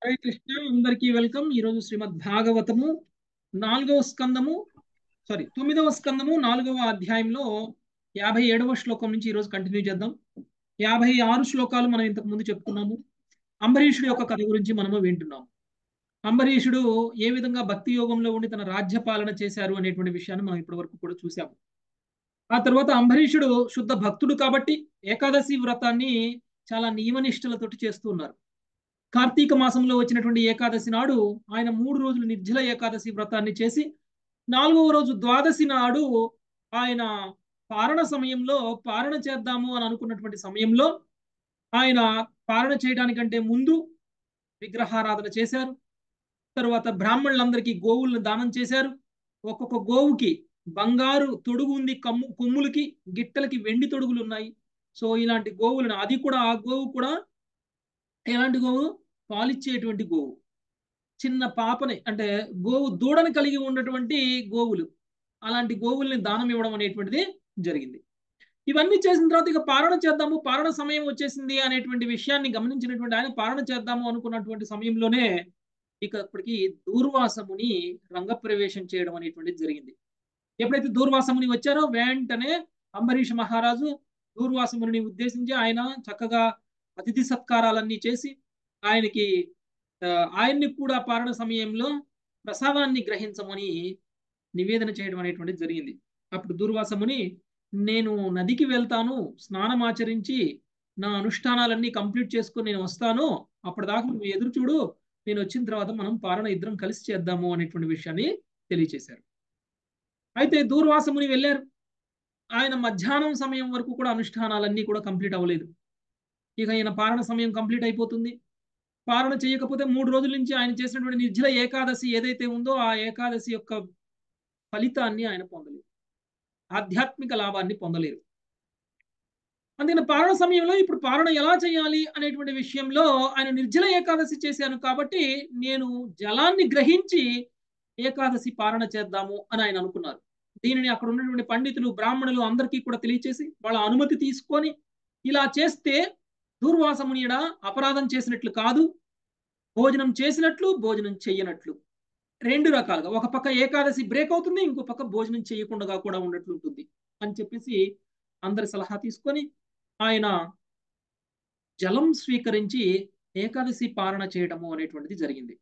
హరే కృష్ణ అందరికీ వెల్కమ్ ఈరోజు శ్రీమద్ భాగవతము నాలుగవ స్కందము సారీ తొమ్మిదవ స్కందము నాలుగవ అధ్యాయంలో యాభై ఏడవ శ్లోకం నుంచి ఈరోజు కంటిన్యూ చేద్దాం యాభై ఆరు శ్లోకాలు మనం ఇంతకు ముందు చెప్పుకున్నాము అంబరీషుడి యొక్క కథ గురించి మనము వింటున్నాము అంబరీషుడు ఏ విధంగా భక్తి యోగంలో ఉండి తన రాజ్య పాలన చేశారు అనేటువంటి విషయాన్ని మనం ఇప్పటి వరకు కూడా చూసాము ఆ తర్వాత అంబరీషుడు శుద్ధ భక్తుడు కాబట్టి ఏకాదశి వ్రతాన్ని చాలా నియమనిష్టలతోటి చేస్తూ ఉన్నారు కార్తీక మాసంలో వచ్చినటువంటి ఏకాదశి నాడు ఆయన మూడు రోజులు నిర్జల ఏకాదశి వ్రతాన్ని చేసి నాలుగవ రోజు ద్వాదశి నాడు ఆయన పారణ సమయంలో పారణ చేద్దాము అని అనుకున్నటువంటి సమయంలో ఆయన పారణ చేయడానికంటే ముందు విగ్రహారాధన చేశారు తరువాత బ్రాహ్మణులందరికీ గోవులను దానం చేశారు ఒక్కొక్క గోవుకి బంగారు తొడుగు ఉంది కమ్ము కొమ్ములకి గిట్టలకి వెండి తొడుగులు ఉన్నాయి సో ఇలాంటి గోవులను అది కూడా ఆ గోవు కూడా ఎలాంటి గోవు పాలిచ్చేటువంటి గోవు చిన్న పాపని అంటే గోవు దూడను కలిగి ఉన్నటువంటి గోవులు అలాంటి గోవుల్ని దానం ఇవ్వడం అనేటువంటిది జరిగింది ఇవన్నీ చేసిన తర్వాత ఇక పారణ చేద్దాము పారణ సమయం వచ్చేసింది అనేటువంటి విషయాన్ని గమనించినటువంటి ఆయన పారణ చేద్దాము అనుకున్నటువంటి సమయంలోనే ఇక ఇప్పటికి దూర్వాసముని రంగప్రవేశం చేయడం అనేటువంటిది జరిగింది ఎప్పుడైతే దూర్వాసముని వచ్చారో వెంటనే అంబరీష్ మహారాజు దూర్వాసముని ఉద్దేశించి ఆయన చక్కగా అతిథి సత్కారాలన్నీ చేసి ఆయనకి ఆయన్ని కూడా పారణ సమయంలో ప్రసాదాన్ని గ్రహించమని నివేదన చేయడం అనేటువంటిది జరిగింది అప్పుడు దుర్వాసముని నేను నదికి వెళ్తాను స్నానం ఆచరించి నా అనుష్ఠానాలన్నీ కంప్లీట్ చేసుకుని నేను వస్తాను అప్పటిదాకా నువ్వు ఎదురు చూడు నేను వచ్చిన తర్వాత మనం పారణ ఇద్దరం కలిసి చేద్దాము అనేటువంటి విషయాన్ని తెలియచేశారు అయితే దూర్వాసముని వెళ్ళారు ఆయన మధ్యాహ్నం సమయం వరకు కూడా అనుష్ఠానాలన్నీ కూడా కంప్లీట్ అవ్వలేదు ఇక ఆయన పారణ సమయం కంప్లీట్ అయిపోతుంది పాలన చేయకపోతే మూడు రోజుల నుంచి ఆయన చేసినటువంటి నిర్జల ఏకాదశి ఏదైతే ఉందో ఆ ఏకాదశి యొక్క ఫలితాన్ని ఆయన పొందలేరు ఆధ్యాత్మిక లాభాన్ని పొందలేరు అందుకని పాలన సమయంలో ఇప్పుడు పాలన ఎలా చేయాలి అనేటువంటి విషయంలో ఆయన నిర్జల ఏకాదశి చేశాను కాబట్టి నేను జలాన్ని గ్రహించి ఏకాదశి పాలన చేద్దాము అని ఆయన అనుకున్నారు దీనిని అక్కడ ఉన్నటువంటి పండితులు బ్రాహ్మణులు అందరికీ కూడా తెలియచేసి వాళ్ళ అనుమతి తీసుకొని ఇలా చేస్తే దూర్వాసమునియడ అపరాధం చేసినట్లు కాదు భోజనం చేసినట్లు భోజనం చెయ్యనట్లు రెండు రకాలుగా ఒక పక్క ఏకాదశి బ్రేక్ అవుతుంది ఇంకో పక్క భోజనం చేయకుండా కూడా ఉన్నట్లు ఉంటుంది అని చెప్పేసి అందరి సలహా తీసుకొని ఆయన జలం స్వీకరించి ఏకాదశి పాలన చేయడము అనేటువంటిది జరిగింది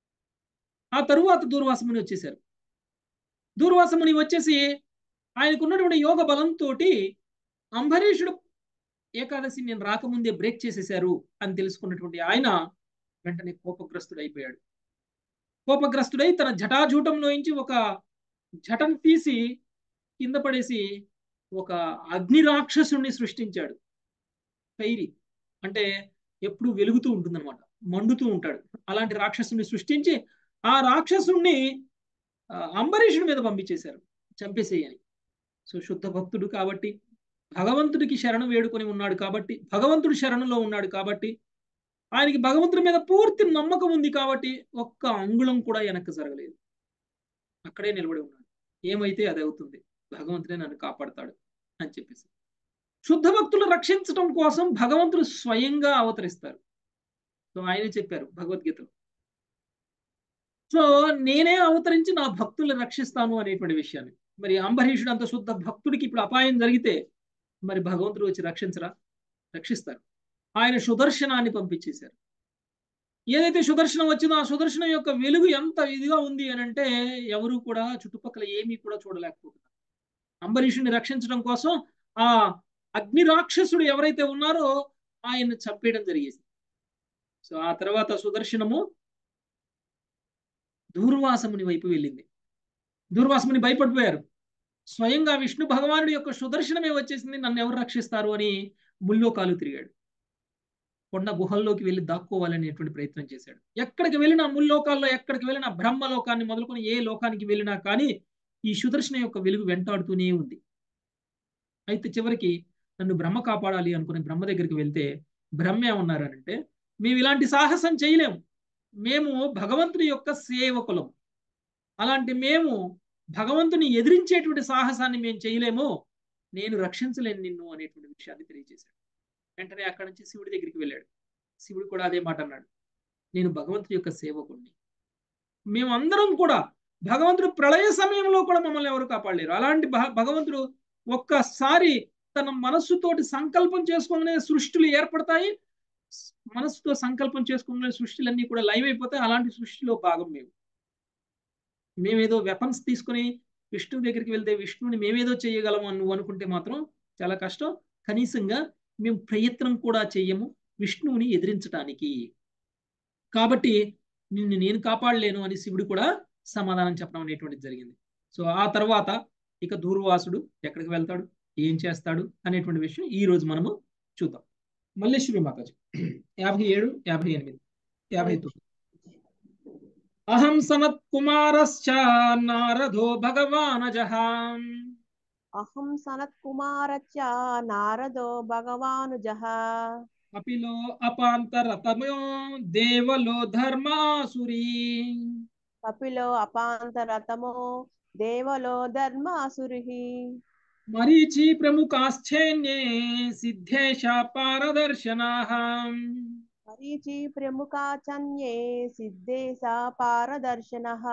ఆ తరువాత దూర్వాసముని వచ్చేసారు దూర్వాసముని వచ్చేసి ఆయనకున్నటువంటి యోగ బలంతో అంబరీషుడు ఏకాదశి నేను రాకముందే బ్రేక్ చేసేశారు అని తెలుసుకున్నటువంటి ఆయన వెంటనే కోపగ్రస్తుడైపోయాడు కోపగ్రస్తుడై తన జటాజూటంలోంచి ఒక జటం తీసి కింద పడేసి ఒక అగ్ని రాక్షసుణ్ణి సృష్టించాడు కైరి అంటే ఎప్పుడు వెలుగుతూ ఉంటుందన్నమాట మండుతూ ఉంటాడు అలాంటి రాక్షసుని సృష్టించి ఆ రాక్షసుణ్ణి అంబరీషుడి మీద పంపించేశారు చంపేసేయని సో శుద్ధ భక్తుడు కాబట్టి భగవంతుడికి శరణు వేడుకొని ఉన్నాడు కాబట్టి భగవంతుడు శరణులో ఉన్నాడు కాబట్టి ఆయనకి భగవంతుడి మీద పూర్తి నమ్మకం ఉంది కాబట్టి ఒక్క అంగుళం కూడా వెనక్కి జరగలేదు అక్కడే నిలబడి ఉన్నాడు ఏమైతే అది అవుతుంది భగవంతుడే నన్ను కాపాడతాడు అని చెప్పేసి శుద్ధ భక్తులు రక్షించడం కోసం భగవంతుడు స్వయంగా అవతరిస్తారు సో ఆయన చెప్పారు భగవద్గీతలో సో నేనే అవతరించి నా భక్తులను రక్షిస్తాను అనేటువంటి విషయాన్ని మరి అంబరీషుడు అంత శుద్ధ భక్తుడికి ఇప్పుడు అపాయం జరిగితే మరి భగవంతుడు వచ్చి రక్షించరా రక్షిస్తారు ఆయన సుదర్శనాన్ని పంపించేశారు ఏదైతే సుదర్శనం వచ్చిందో ఆ సుదర్శనం యొక్క వెలుగు ఎంత ఇదిగా ఉంది అని అంటే ఎవరు కూడా చుట్టుపక్కల ఏమీ కూడా చూడలేకపోతున్నారు అంబరీషుని రక్షించడం కోసం ఆ అగ్ని రాక్షసుడు ఎవరైతే ఉన్నారో ఆయన్ని చంపేయడం జరిగేది సో ఆ తర్వాత సుదర్శనము దూర్వాసముని వైపు వెళ్ళింది దూర్వాసముని భయపడిపోయారు స్వయంగా విష్ణు భగవానుడి యొక్క సుదర్శనమే వచ్చేసింది నన్ను ఎవరు రక్షిస్తారు అని ముల్లోకాలు తిరిగాడు కొండ గుహల్లోకి వెళ్ళి దాక్కోవాలనేటువంటి ప్రయత్నం చేశాడు ఎక్కడికి వెళ్ళినా ముల్లోకాల్లో ఎక్కడికి వెళ్ళినా బ్రహ్మలోకాన్ని మొదలుకొని ఏ లోకానికి వెళ్ళినా కానీ ఈ సుదర్శన యొక్క వెలుగు వెంటాడుతూనే ఉంది అయితే చివరికి నన్ను బ్రహ్మ కాపాడాలి అనుకుని బ్రహ్మ దగ్గరికి వెళ్తే బ్రహ్మ ఏమన్నారనంటే మేము ఇలాంటి సాహసం చేయలేము మేము భగవంతుని యొక్క సేవకులం అలాంటి మేము భగవంతుని ఎదిరించేటువంటి సాహసాన్ని మేము చేయలేము నేను రక్షించలేను నిన్ను అనేటువంటి విషయాన్ని తెలియజేశాడు వెంటనే అక్కడి నుంచి శివుడి దగ్గరికి వెళ్ళాడు శివుడు కూడా అదే మాట అన్నాడు నేను భగవంతుడి యొక్క సేవకుడిని మేమందరం కూడా భగవంతుడు ప్రళయ సమయంలో కూడా మమ్మల్ని ఎవరు కాపాడలేరు అలాంటి భగవంతుడు ఒక్కసారి తన మనస్సుతోటి సంకల్పం చేసుకోగానే సృష్టిలు ఏర్పడతాయి మనస్సుతో సంకల్పం చేసుకోగానే సృష్టిలన్నీ కూడా లైవ్ అయిపోతాయి అలాంటి సృష్టిలో భాగం మేము మేమేదో వెపన్స్ తీసుకొని విష్ణువు దగ్గరికి వెళ్తే విష్ణువుని మేమేదో చేయగలము అని నువ్వు అనుకుంటే మాత్రం చాలా కష్టం కనీసంగా మేము ప్రయత్నం కూడా చెయ్యము విష్ణువుని ఎదిరించడానికి కాబట్టి నిన్ను నేను కాపాడలేను అని శివుడు కూడా సమాధానం చెప్పడం అనేటువంటిది జరిగింది సో ఆ తర్వాత ఇక దూర్వాసుడు ఎక్కడికి వెళ్తాడు ఏం చేస్తాడు అనేటువంటి విషయం ఈ రోజు మనము చూద్దాం మల్లేశ్వరి మాతాజీ యాభై ఏడు యాభై ఎనిమిది యాభై తొమ్మిది అహం సనత్ కుమారశ్చ నారదో భగవానజహాం అహం సనత్ కుమారచ్చ నారదో భగవానుజః కపిలో అపాంతరతమో దేవలో ధర్మాసురీ కపిలో అపాంతరతమో దేవలో ధర్మాసురిః మరీచి ప్రముఖాశ్చైన్యే సిద్ధేశ పారదర్శనాః మరీచి ప్రముఖాచన్యే సిద్ధేశా పారదర్శనః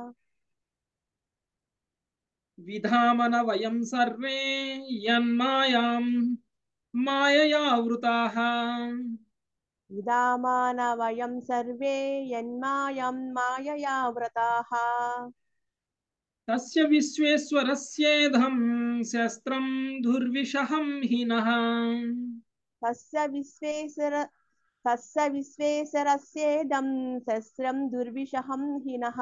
విధామన వయం సర్వే యన్మాయాం మాయయావృతాః విదామాన వయం సర్వే యన్మాయం మాయయా వ్రతాః తస్య విశ్వేశ్వరస్యేధం శస్త్రం దుర్విషహం హినః తస్య విశ్వేశ్వర తస్య విశ్వేశ్వరస్యేదం శస్త్రం దుర్విషహం హినః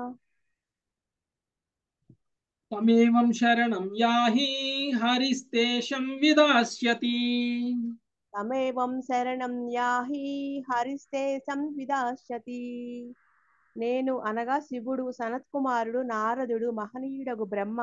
తమేవం శరణం యాహి హరిస్తేషం విదాస్యతి తమేవం శరణం యాహి హరిస్తే సంవిదాస్యతి నేను అనగా శివుడు సనత్కుమారుడు నారదుడు మహనీయుడగు బ్రహ్మ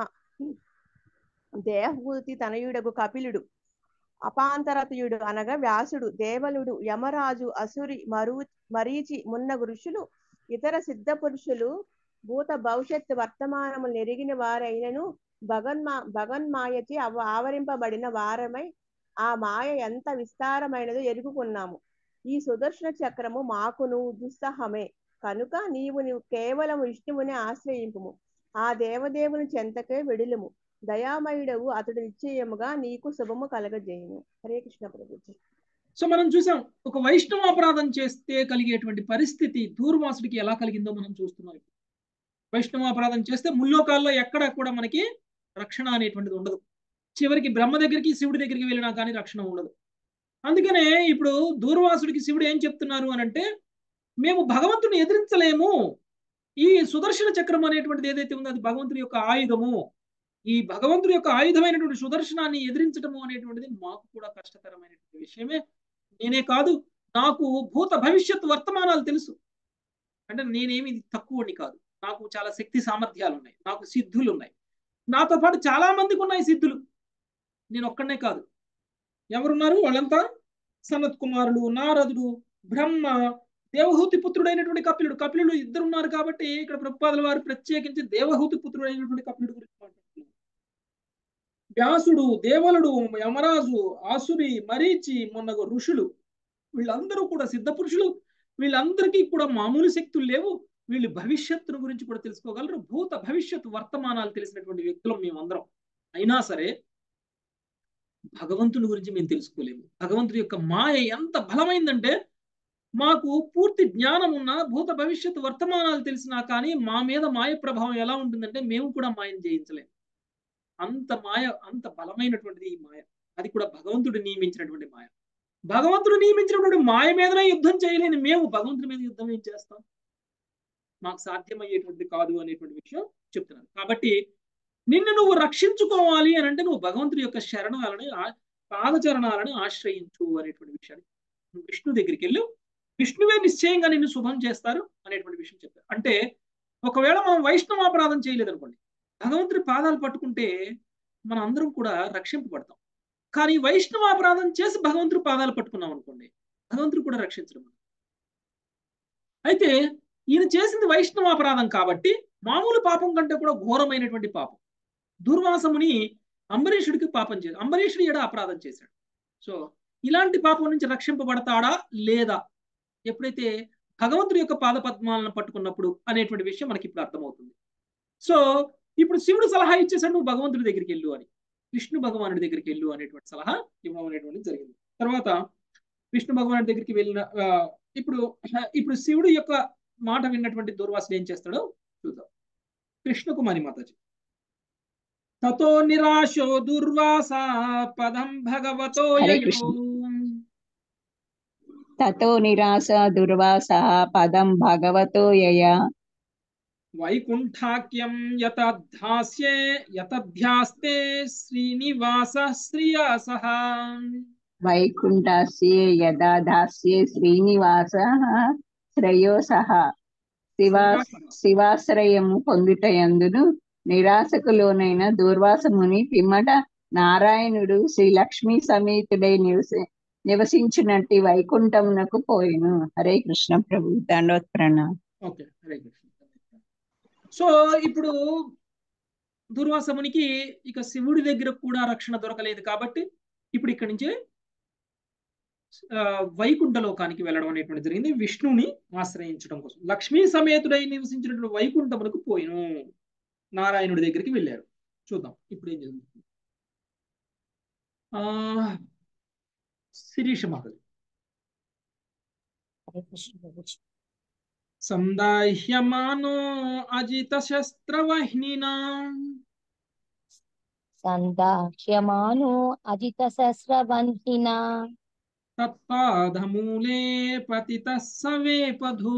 దేవహూతి తనయుడగు కపిలుడు అపాంతరతయుడు అనగా వ్యాసుడు దేవలుడు యమరాజు అసురి మరు మరీచి మున్నగు ఋషులు ఇతర సిద్ధ పురుషులు భూత భవిష్యత్ వర్తమానము నెరిగిన వారైనను భగన్మా భగన్మాయచి అవ ఆవరింపబడిన వారమై ఆ మాయ ఎంత విస్తారమైనదో ఎరుగుకున్నాము ఈ సుదర్శన చక్రము మాకును దుస్సహమే కనుక నీవు నీవు కేవలం విష్ణువుని ఆశ్రయింపుము ఆ దేవదేవుని చెంతకే వెడులుము దయామయుడవు అతడు నిశ్చయముగా నీకు శుభము కలగజేయును హరే కృష్ణ ప్రభుజీ సో మనం చూసాం ఒక వైష్ణవ అపరాధం చేస్తే కలిగేటువంటి పరిస్థితి దూర్వాసుడికి ఎలా కలిగిందో మనం చూస్తున్నాం వైష్ణవ అపరాధం చేస్తే ముల్లోకాల్లో ఎక్కడ కూడా మనకి రక్షణ అనేటువంటిది ఉండదు చివరికి బ్రహ్మ దగ్గరికి శివుడి దగ్గరికి వెళ్ళినా కానీ రక్షణ ఉండదు అందుకనే ఇప్పుడు దూర్వాసుడికి శివుడు ఏం చెప్తున్నారు అని అంటే మేము భగవంతుని ఎదిరించలేము ఈ సుదర్శన చక్రం అనేటువంటిది ఏదైతే ఉందో అది భగవంతుడి యొక్క ఆయుధము ఈ భగవంతుడి యొక్క ఆయుధమైనటువంటి సుదర్శనాన్ని ఎదిరించడము అనేటువంటిది మాకు కూడా కష్టతరమైనటువంటి విషయమే నేనే కాదు నాకు భూత భవిష్యత్ వర్తమానాలు తెలుసు అంటే నేనేమి తక్కువని కాదు నాకు చాలా శక్తి సామర్థ్యాలు ఉన్నాయి నాకు సిద్ధులు ఉన్నాయి నాతో పాటు చాలా మందికి ఉన్నాయి సిద్ధులు నేను ఒక్కడనే కాదు ఎవరున్నారు వాళ్ళంతా సనత్ కుమారుడు నారదుడు బ్రహ్మ దేవహూతి పుత్రుడైనటువంటి కపిలుడు కపిలుడు ఇద్దరు ఉన్నారు కాబట్టి ఇక్కడ ప్రభుపాదుల వారు ప్రత్యేకించి దేవహూతి పుత్రుడైనటువంటి కపిలుడు గురించి మాట్లాడుతున్నారు వ్యాసుడు దేవలుడు యమరాజు ఆసురి మరీచి మొన్నగ ఋషులు వీళ్ళందరూ కూడా సిద్ధ పురుషులు వీళ్ళందరికీ కూడా మామూలు శక్తులు లేవు వీళ్ళు భవిష్యత్తును గురించి కూడా తెలుసుకోగలరు భూత భవిష్యత్ వర్తమానాలు తెలిసినటువంటి వ్యక్తులం మేమందరం అయినా సరే భగవంతుని గురించి మేము తెలుసుకోలేము భగవంతుడి యొక్క మాయ ఎంత బలమైందంటే మాకు పూర్తి జ్ఞానం ఉన్న భూత భవిష్యత్ వర్తమానాలు తెలిసినా కానీ మా మీద మాయ ప్రభావం ఎలా ఉంటుందంటే మేము కూడా మాయను జయించలేము అంత మాయ అంత బలమైనటువంటిది ఈ మాయ అది కూడా భగవంతుడు నియమించినటువంటి మాయ భగవంతుడు నియమించినటువంటి మాయ మీదనే యుద్ధం చేయలేని మేము భగవంతుడి మీద యుద్ధం ఏం చేస్తాం మాకు సాధ్యమయ్యేటువంటిది కాదు అనేటువంటి విషయం చెప్తున్నారు కాబట్టి నిన్ను నువ్వు రక్షించుకోవాలి అని అంటే నువ్వు భగవంతుడి యొక్క శరణాలని పాదచరణాలను ఆశ్రయించు అనేటువంటి విషయాన్ని విష్ణు దగ్గరికి వెళ్ళు విష్ణువే నిశ్చయంగా నిన్ను శుభం చేస్తారు అనేటువంటి విషయం చెప్పారు అంటే ఒకవేళ మనం వైష్ణవాపరాధం చేయలేదనుకోండి భగవంతుడి పాదాలు పట్టుకుంటే మన అందరం కూడా రక్షింపబడతాం కానీ వైష్ణవాపరాధం చేసి భగవంతుడి పాదాలు పట్టుకున్నాం అనుకోండి భగవంతుడు కూడా రక్షించడం అయితే ఈయన చేసింది వైష్ణవాపరాధం కాబట్టి మామూలు పాపం కంటే కూడా ఘోరమైనటువంటి పాపం దుర్వాసముని అంబరీషుడికి పాపం చేశాడు అంబరీషుడు ఎడ అపరాధం చేశాడు సో ఇలాంటి పాపం నుంచి రక్షింపబడతాడా లేదా ఎప్పుడైతే భగవంతుడి యొక్క పాద పద్మాలను పట్టుకున్నప్పుడు అనేటువంటి విషయం మనకి ఇప్పుడు అర్థమవుతుంది సో ఇప్పుడు శివుడు సలహా ఇచ్చేసాడు నువ్వు భగవంతుడి దగ్గరికి వెళ్ళు అని విష్ణు భగవానుడి దగ్గరికి వెళ్ళు అనేటువంటి సలహా ఇవ్వడం అనేటువంటిది జరిగింది తర్వాత విష్ణు భగవానుడి దగ్గరికి వెళ్ళిన ఆ, ఇప్పుడు ఇప్పుడు శివుడు యొక్క మాట విన్నటువంటి దుర్వాసుడు ఏం చేస్తాడో చూద్దాం కృష్ణకుమారి మాతాజీ తతో నిరాశో దుర్వాస పదం భగవతో హరే యయో. కృష్ణ. తతో నిరాశ దుర్వాస పదం భగవతో యయ వైకుంఠాఖ్యం యతధ్యాస్యే యతధ్యాస్తే శ్రీనివాస శ్రియాసః వైకుంఠాస్యే యదా దాస్యే శ్రీనివాస శ్రేయో సహ శివా శివాశ్రయము పొందుటయందును నిరాశకు లోనైన దుర్వాసముని పిమ్మట నారాయణుడు శ్రీ లక్ష్మీ సమేతుడై నివసి నివసించినట్టి వైకుంఠమునకు పోయిను హరే కృష్ణ ప్రభు దండవత్ ప్రణామ్ ఓకే హరే కృష్ణ సో ఇప్పుడు దుర్వాసమునికి ఇక శివుడి దగ్గర కూడా రక్షణ దొరకలేదు కాబట్టి ఇప్పుడు ఇక్కడి నుంచే ఆ, వైకుంఠ లోకానికి వెళ్ళడం అనేటువంటి జరిగింది విష్ణువుని ఆశ్రయించడం కోసం లక్ష్మీ సమేతుడై నివసించినటువంటి వైకుంఠమునకు పోయిను నారాయణుడి దగ్గరికి వెళ్ళారు చూద్దాం ఇప్పుడు ఏం జరుగుతుంది ఆ శిరీష మాతది హరే కృష్ణ ప్రభుజీ సందాహ్యమానో అజిత శస్త్రవహ్నినా సందాహ్యమానో అజిత సహస్రవంహినా తత్పాదమూలే పతిత సవేపధూ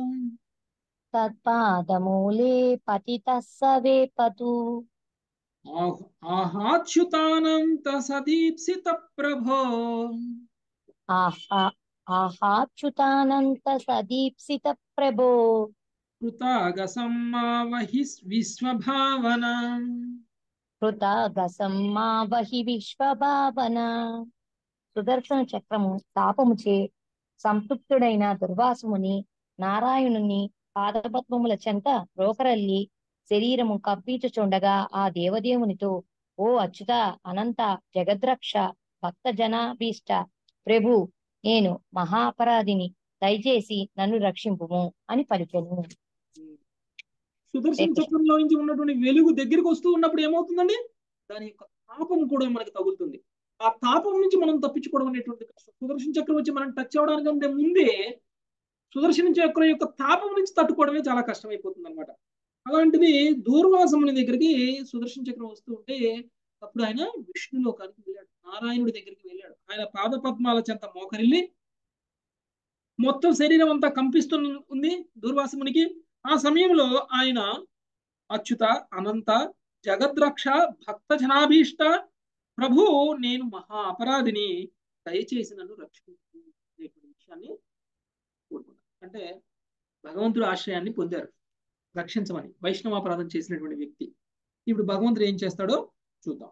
తత్పాదమూలే పతిత సవేపతు ఆహ్- ఆహాచ్యుతానంత సదీప్సిత ప్రభో ఆహా ఆహాచ్యుతానంత సదీప్సిత ప్రభో కృతాగసమ్మావహి విశ్వభావన కృతాగసం మా వహి విశ్వభావన సుదర్శన చక్రము తాపముచే సంతృప్తుడైన దుర్వాసముని నారాయణుని పాదపద్మముల చెంత రోకరల్లి శరీరము కప్పించుచుండగా ఆ దేవదేవునితో ఓ అచ్యుత అనంత జగద్రక్ష భక్త జనాభీష్ట ప్రభు నేను మహాపరాధిని దయచేసి నన్ను రక్షింపుము అని పలికెను సుదర్శన చక్రంలో నుంచి ఉన్నటువంటి వెలుగు దగ్గరికి వస్తూ ఉన్నప్పుడు ఏమవుతుందండి దాని యొక్క తాపం కూడా మనకి తగులుతుంది ఆ తాపం నుంచి మనం తప్పించుకోవడం అనేటువంటి కష్టం సుదర్శన చక్రం వచ్చి మనం టచ్ అవడానికంటే ముందే సుదర్శన చక్రం యొక్క తాపం నుంచి తట్టుకోవడమే చాలా కష్టమైపోతుంది అనమాట అలాంటిది దూర్వాసముని దగ్గరికి సుదర్శన చక్రం వస్తూ ఉంటే అప్పుడు ఆయన విష్ణు లోకానికి వెళ్ళాడు నారాయణుడి దగ్గరికి వెళ్ళాడు ఆయన పాద పద్మాల చెంత మోకరిల్లి మొత్తం శరీరం అంతా కంపిస్తూ ఉంది దూర్వాసమునికి ఆ సమయంలో ఆయన అచ్యుత అనంత జగద్రక్ష భక్త జనాభీష్ట ప్రభు నేను మహా అపరాధిని దయచేసి నన్ను రక్షించు అనేటువంటి విషయాన్ని కోరుకున్నాను అంటే భగవంతుడు ఆశ్రయాన్ని పొందారు రక్షించమని వైష్ణవాపరాధం చేసినటువంటి వ్యక్తి ఇప్పుడు భగవంతుడు ఏం చేస్తాడో చూద్దాం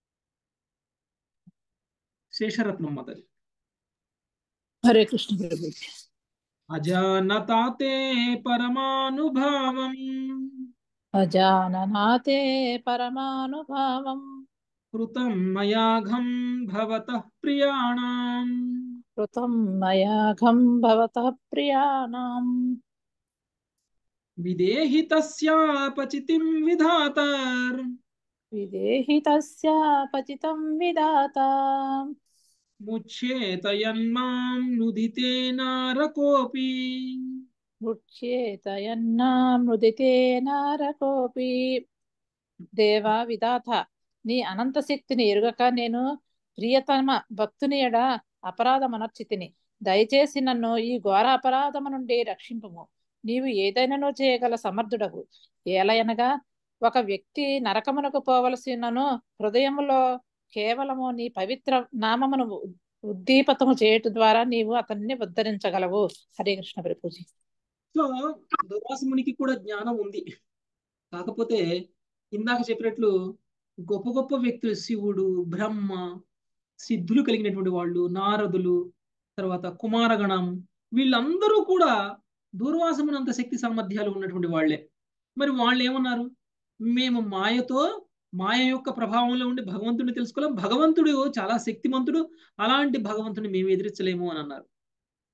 శేషరత్నం మదరి హరే కృష్ణ ప్రభు అజానతాతే పరమానుభావం అజాననాతే పరమానుభావం కృతం మయాఘం భవతః ప్రియాణాం కృతం మయాఘం భవతః ప్రియాణాం విదేహి తస్యాపచితిం విధాతర్ విదేహి తస్యాపచితం విధాత ముచ్చేతయన్మాం నుదితే నారకోపి మృత్యేతయన్నామృదితే నారకోపి దేవా విధాత నీ అనంత శక్తిని ఎరుగక నేను ప్రియతమ భక్తుని ఎడ అపరాధమనర్చితిని దయచేసి నన్ను ఈ ఘోర అపరాధము నుండి రక్షింపుము నీవు ఏదైనానో చేయగల సమర్థుడవు ఏలయనగా ఒక వ్యక్తి నరకమునకు పోవలసినను హృదయములో కేవలము నీ పవిత్ర నామమును ఉద్దీపతము చేయటం ద్వారా నీవు అతన్ని ఉద్ధరించగలవు హరే కృష్ణ ప్రభుజీ సో దుర్వాసమునికి కూడా జ్ఞానం ఉంది కాకపోతే ఇందాక చెప్పినట్లు గొప్ప గొప్ప వ్యక్తులు శివుడు బ్రహ్మ సిద్ధులు కలిగినటువంటి వాళ్ళు నారదులు తర్వాత కుమారగణం వీళ్ళందరూ కూడా దూర్వాసమునంత శక్తి సామర్థ్యాలు ఉన్నటువంటి వాళ్ళే మరి వాళ్ళు ఏమన్నారు మేము మాయతో మాయ యొక్క ప్రభావంలో ఉండి భగవంతుడిని తెలుసుకోలేం భగవంతుడు చాలా శక్తిమంతుడు అలాంటి భగవంతుని మేము ఎదిరించలేము అని అన్నారు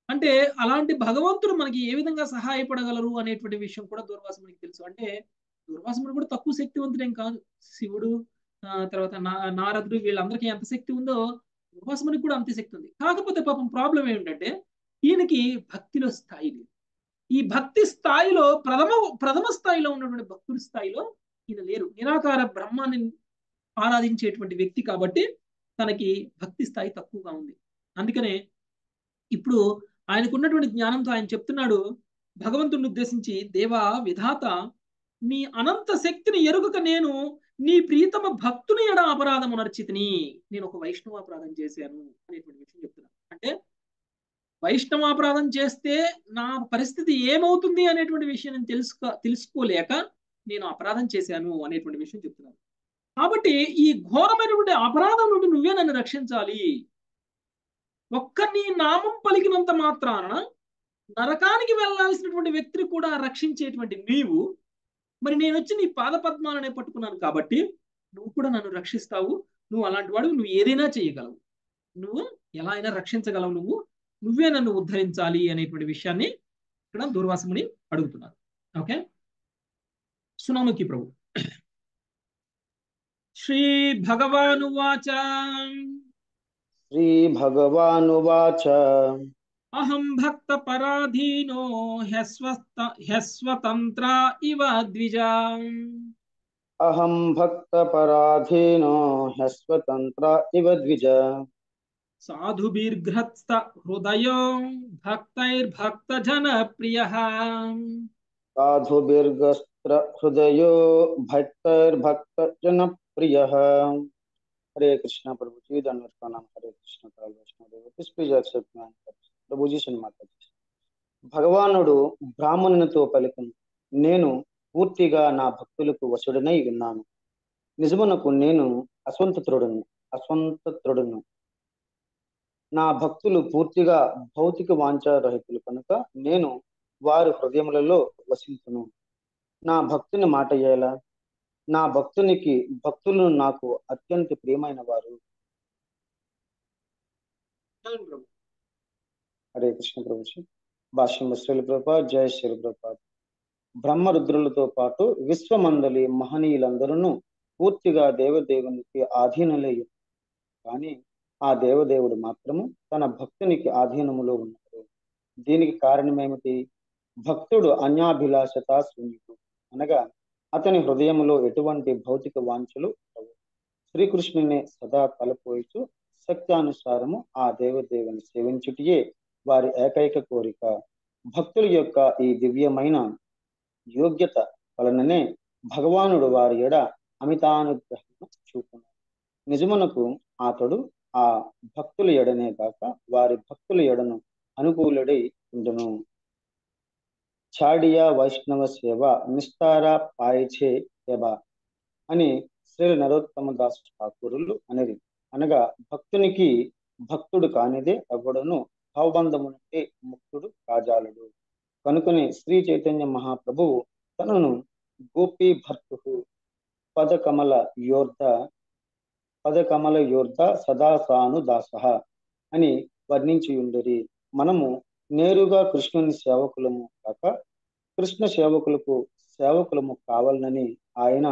అంటే అలాంటి భగవంతుడు మనకి ఏ విధంగా సహాయపడగలరు అనేటువంటి విషయం కూడా దూర్వాసమునికి తెలుసు అంటే దూర్వాసముడు కూడా తక్కువ శక్తివంతుడేం కాదు శివుడు ఆ, తర్వాత నా నారదుడు వీళ్ళందరికీ ఎంత శక్తి ఉందో దూర్వాసమునికి కూడా అంతే శక్తి ఉంది కాకపోతే పాపం ప్రాబ్లం ఏమిటంటే ఈయనకి భక్తిలో స్థాయి లేదు ఈ భక్తి స్థాయిలో ప్రథమ ప్రథమ స్థాయిలో ఉన్నటువంటి భక్తుల స్థాయిలో ఈయన లేరు నిరాకార బ్రహ్మాన్ని ఆరాధించేటువంటి వ్యక్తి కాబట్టి తనకి భక్తి స్థాయి తక్కువగా ఉంది అందుకనే ఇప్పుడు ఆయనకున్నటువంటి జ్ఞానంతో ఆయన చెప్తున్నాడు భగవంతుడిని ఉద్దేశించి దేవా విధాత నీ అనంత శక్తిని ఎరుగక నేను నీ ప్రీతమ భక్తుని ఎడ అపరాధము నర్చితిని నేను ఒక వైష్ణవ అపరాధం చేశాను అనేటువంటి విషయం చెప్తున్నాను అంటే వైష్ణవ అపరాధం చేస్తే నా పరిస్థితి ఏమవుతుంది అనేటువంటి విషయం నేను తెలుసుకో తెలుసుకోలేక నేను అపరాధం చేశాను అనేటువంటి విషయం చెప్తున్నాను కాబట్టి ఈ ఘోరమైనటువంటి అపరాధం నుండి నువ్వే నన్ను రక్షించాలి ఒక్క నీ నామం పలికినంత మాత్రాన నరకానికి వెళ్ళాల్సినటువంటి వ్యక్తిని కూడా రక్షించేటువంటి నీవు మరి నేను వచ్చి నీ పాద పద్మాలనే పట్టుకున్నాను కాబట్టి నువ్వు కూడా నన్ను రక్షిస్తావు నువ్వు అలాంటి వాడు నువ్వు ఏదైనా చేయగలవు నువ్వు ఎలా అయినా రక్షించగలవు నువ్వు నువ్వే నన్ను ఉద్ధరించాలి అనేటువంటి విషయాన్ని ఇక్కడ దూర్వాసముని అడుగుతున్నారు ఓకే సునాముకి ప్రభు శ్రీ భగవానువాచ श्रीभगवानुवाच అహం భక్త పరాధీనో హ్యస్వస్త హ్యస్వతంత్ర ఇవ ద్విజ अहं भक्तपराधीनो ह्यस्वतन्त्र इव द्विज సాధుభిర్ఘ్రత్స్త హృదయో భక్తైర్భక్త జన ప్రియ साधुभिर्गस्त्र हृदयो भक्तैर्भक्तजनप्रियः हरे कृष्ण प्रभु जी धन्यवाद प्रणाम हरे कृष्ण काल वैष्णव देव प्लीज accept my ప్రభుజీ మాతాజీ భగవానుడు బ్రాహ్మణునితో పలికను నేను పూర్తిగా నా భక్తులకు వశుడనై ఉన్నాను నిజమునకు నేను అస్వంతత్రుడును అస్వంతత్రుడును నా భక్తులు పూర్తిగా భౌతిక వాంఛారహితులు కనుక నేను వారి హృదయములలో వసించును నా భక్తుని మాట ఎలా నా భక్తునికి భక్తులు నాకు అత్యంత ప్రియమైన వారు హరే కృష్ణ ప్రభుజీ భాష్యం శ్రీల ప్రభా జయ శ్రీ ప్రభా బ్రహ్మరుద్రులతో పాటు విశ్వమందలి మహనీయులందరూ పూర్తిగా దేవదేవునికి ఆధీనులై కానీ ఆ దేవదేవుడు మాత్రము తన భక్తునికి ఆధీనములో ఉన్నాడు దీనికి కారణమేమిటి భక్తుడు అన్యాభిలాషత శూన్యుడు అనగా అతని హృదయములో ఎటువంటి భౌతిక వాంఛలు ఉండవు శ్రీకృష్ణుని సదా తలపోయిచు శక్తానుసారము ఆ దేవదేవుని సేవించుటియే వారి ఏకైక కోరిక భక్తుల యొక్క ఈ దివ్యమైన యోగ్యత వలననే భగవానుడు వారి ఎడ అమితానుగ్రహం చూపున్నాడు నిజమునకు అతడు ఆ భక్తుల ఎడనే కాక వారి భక్తుల ఎడను అనుకూలుడై ఉండును చాడియా వైష్ణవ సేవ నిస్తార పాయిచే సేవ అని శ్రీ నరోత్తమ దాస్ ఠాకూరులు అనేది అనగా భక్తునికి భక్తుడు కానిదే ఎవడను భావబంధము నుండి ముక్తుడు కాజాలుడు కనుకొని శ్రీ చైతన్య మహాప్రభువు తనను గోపీ భర్తు పదకమల యోర్ధ పదకమల యోర్ధ సదా సాను దాస అని వర్ణించి ఉండరి మనము నేరుగా కృష్ణుని సేవకులము కాక కృష్ణ సేవకులకు సేవకులము కావాలని ఆయన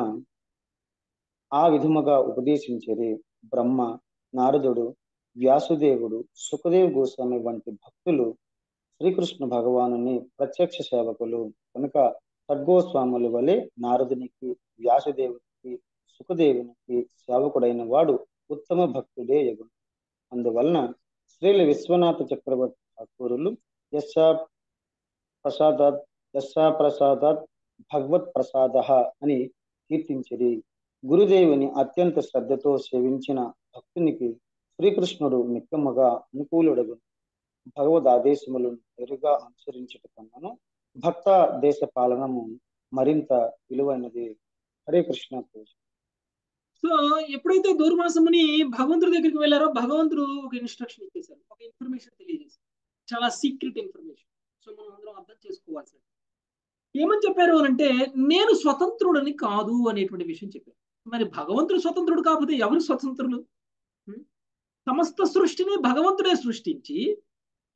ఆ విధముగా ఉపదేశించేది బ్రహ్మ నారదుడు వ్యాసుదేవుడు సుఖదేవ్ గోస్వామి వంటి భక్తులు శ్రీకృష్ణ భగవానుని ప్రత్యక్ష సేవకులు కనుక సద్గోస్వాముల వలె నారదునికి వ్యాసుదేవునికి సుఖదేవునికి సేవకుడైన వాడు ఉత్తమ భక్తుడే యగును అందువలన శ్రీల విశ్వనాథ చక్రవర్తి ఠాకూరులు యశా ప్రసాదాత్ యశా ప్రసాదాత్ భగవత్ ప్రసాద అని కీర్తించిరి గురుదేవుని అత్యంత శ్రద్ధతో సేవించిన భక్తునికి శ్రీకృష్ణుడు మిక్కముగా అనుకూలుడగు భగవద్ ఆదేశములను నేరుగా అనుసరించట కన్నాను భక్త దేశ పాలనము మరింత విలువైనది హరే కృష్ణ పూజ సో ఎప్పుడైతే దూర్వాసముని భగవంతుడి దగ్గరికి వెళ్ళారో భగవంతుడు ఒక ఇన్స్ట్రక్షన్ ఇచ్చేశారు ఒక ఇన్ఫర్మేషన్ తెలియజేశారు చాలా సీక్రెట్ ఇన్ఫర్మేషన్ సో మనం అందరం అర్థం చేసుకోవాల్సింది ఏమని చెప్పారు అని అంటే నేను స్వతంత్రుడని కాదు అనేటువంటి విషయం చెప్పారు మరి భగవంతుడు స్వతంత్రుడు కాకపోతే ఎవరు స్వతంత్రులు సమస్త సృష్టిని భగవంతుడే సృష్టించి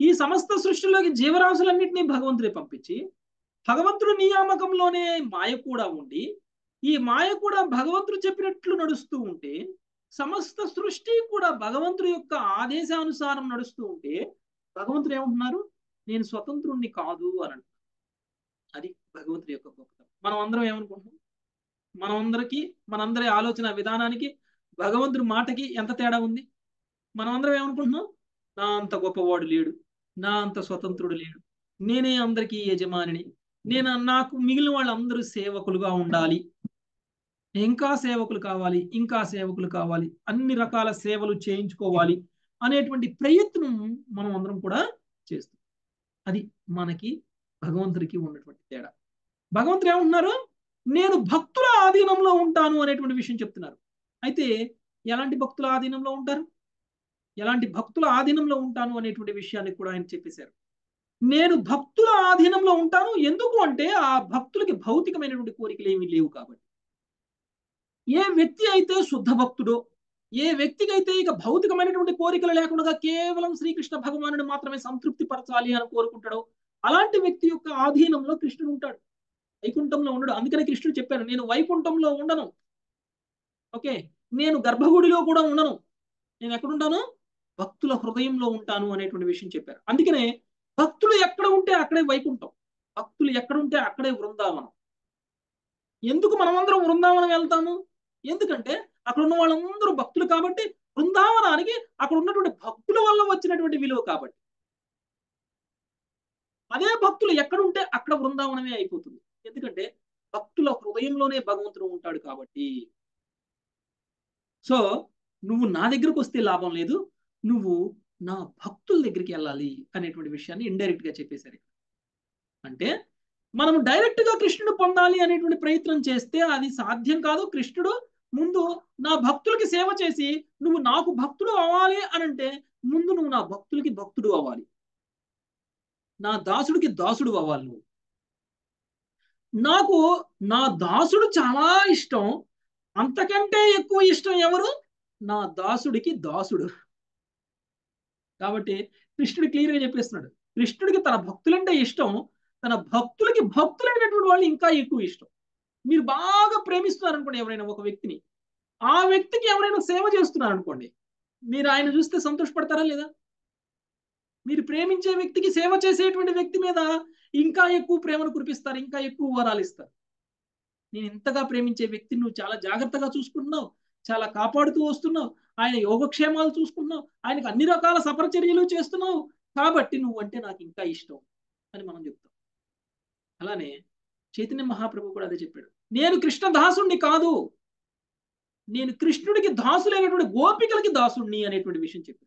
ఈ సమస్త సృష్టిలోకి జీవరాశులన్నింటినీ భగవంతుడే పంపించి భగవంతుడు నియామకంలోనే మాయ కూడా ఉండి ఈ మాయ కూడా భగవంతుడు చెప్పినట్లు నడుస్తూ ఉంటే సమస్త సృష్టి కూడా భగవంతుడి యొక్క ఆదేశానుసారం నడుస్తూ ఉంటే భగవంతుడు ఏమంటున్నారు నేను స్వతంత్రుణ్ణి కాదు అని అంటున్నారు అది భగవంతుడి యొక్క గొప్పతనం మనం అందరం ఏమనుకుంటున్నాం మనం అందరికి మనందరి ఆలోచన విధానానికి భగవంతుడి మాటకి ఎంత తేడా ఉంది మనం అందరం ఏమనుకుంటున్నాం నా అంత గొప్పవాడు లేడు నా అంత స్వతంత్రుడు లేడు నేనే అందరికీ యజమానిని నేను నాకు మిగిలిన వాళ్ళందరూ సేవకులుగా ఉండాలి ఇంకా సేవకులు కావాలి ఇంకా సేవకులు కావాలి అన్ని రకాల సేవలు చేయించుకోవాలి అనేటువంటి ప్రయత్నం మనం అందరం కూడా చేస్తాం అది మనకి భగవంతుడికి ఉన్నటువంటి తేడా భగవంతుడు ఏమంటున్నారు నేను భక్తుల ఆధీనంలో ఉంటాను అనేటువంటి విషయం చెప్తున్నారు అయితే ఎలాంటి భక్తుల ఆధీనంలో ఉంటారు ఎలాంటి భక్తుల ఆధీనంలో ఉంటాను అనేటువంటి విషయాన్ని కూడా ఆయన చెప్పేశారు నేను భక్తుల ఆధీనంలో ఉంటాను ఎందుకు అంటే ఆ భక్తులకి భౌతికమైనటువంటి కోరికలు ఏమీ లేవు కాబట్టి ఏ వ్యక్తి అయితే శుద్ధ భక్తుడో ఏ వ్యక్తికి అయితే ఇక భౌతికమైనటువంటి కోరికలు లేకుండా కేవలం శ్రీకృష్ణ భగవానుడు మాత్రమే సంతృప్తి పరచాలి అని కోరుకుంటాడో అలాంటి వ్యక్తి యొక్క ఆధీనంలో కృష్ణుడు ఉంటాడు వైకుంఠంలో ఉండడు అందుకనే కృష్ణుడు చెప్పాను నేను వైకుంఠంలో ఉండను ఓకే నేను గర్భగుడిలో కూడా ఉండను నేను ఎక్కడుంటాను భక్తుల హృదయంలో ఉంటాను అనేటువంటి విషయం చెప్పారు అందుకనే భక్తులు ఎక్కడ ఉంటే అక్కడే వైకుంఠం భక్తులు ఎక్కడ ఉంటే అక్కడే వృందావనం ఎందుకు మనమందరం వృందావనం వెళ్తాము ఎందుకంటే అక్కడ ఉన్న వాళ్ళందరూ భక్తులు కాబట్టి బృందావనానికి అక్కడ ఉన్నటువంటి భక్తుల వల్ల వచ్చినటువంటి విలువ కాబట్టి అదే భక్తులు ఎక్కడ ఉంటే అక్కడ బృందావనమే అయిపోతుంది ఎందుకంటే భక్తుల హృదయంలోనే భగవంతుడు ఉంటాడు కాబట్టి సో నువ్వు నా దగ్గరకు వస్తే లాభం లేదు నువ్వు నా భక్తుల దగ్గరికి వెళ్ళాలి అనేటువంటి విషయాన్ని ఇండైరెక్ట్ గా చెప్పేశారు అంటే మనం డైరెక్ట్ గా కృష్ణుడు పొందాలి అనేటువంటి ప్రయత్నం చేస్తే అది సాధ్యం కాదు కృష్ణుడు ముందు నా భక్తులకి సేవ చేసి నువ్వు నాకు భక్తుడు అవ్వాలి అని అంటే ముందు నువ్వు నా భక్తులకి భక్తుడు అవ్వాలి నా దాసుడికి దాసుడు అవ్వాలి నువ్వు నాకు నా దాసుడు చాలా ఇష్టం అంతకంటే ఎక్కువ ఇష్టం ఎవరు నా దాసుడికి దాసుడు కాబట్టి కృష్ణుడు క్లియర్గా చెప్పేస్తున్నాడు కృష్ణుడికి తన భక్తులంటే ఇష్టం తన భక్తులకి భక్తులైనటువంటి వాళ్ళు ఇంకా ఎక్కువ ఇష్టం మీరు బాగా ప్రేమిస్తున్నారు అనుకోండి ఎవరైనా ఒక వ్యక్తిని ఆ వ్యక్తికి ఎవరైనా సేవ చేస్తున్నారు అనుకోండి మీరు ఆయన చూస్తే సంతోషపడతారా లేదా మీరు ప్రేమించే వ్యక్తికి సేవ చేసేటువంటి వ్యక్తి మీద ఇంకా ఎక్కువ ప్రేమను కురిపిస్తారు ఇంకా ఎక్కువ వరాలు ఇస్తారు నేను ఇంతగా ప్రేమించే వ్యక్తిని నువ్వు చాలా జాగ్రత్తగా చూసుకుంటున్నావు చాలా కాపాడుతూ వస్తున్నావు ఆయన యోగక్షేమాలు చూసుకుంటున్నావు ఆయనకు అన్ని రకాల సపరచర్యలు చేస్తున్నావు కాబట్టి నువ్వు అంటే నాకు ఇంకా ఇష్టం అని మనం చెప్తాం అలానే చైతన్య మహాప్రభు కూడా అదే చెప్పాడు నేను కృష్ణ దాసుణ్ణి కాదు నేను కృష్ణుడికి దాసులైనటువంటి గోపికలకి దాసుణ్ణి అనేటువంటి విషయం చెప్పాడు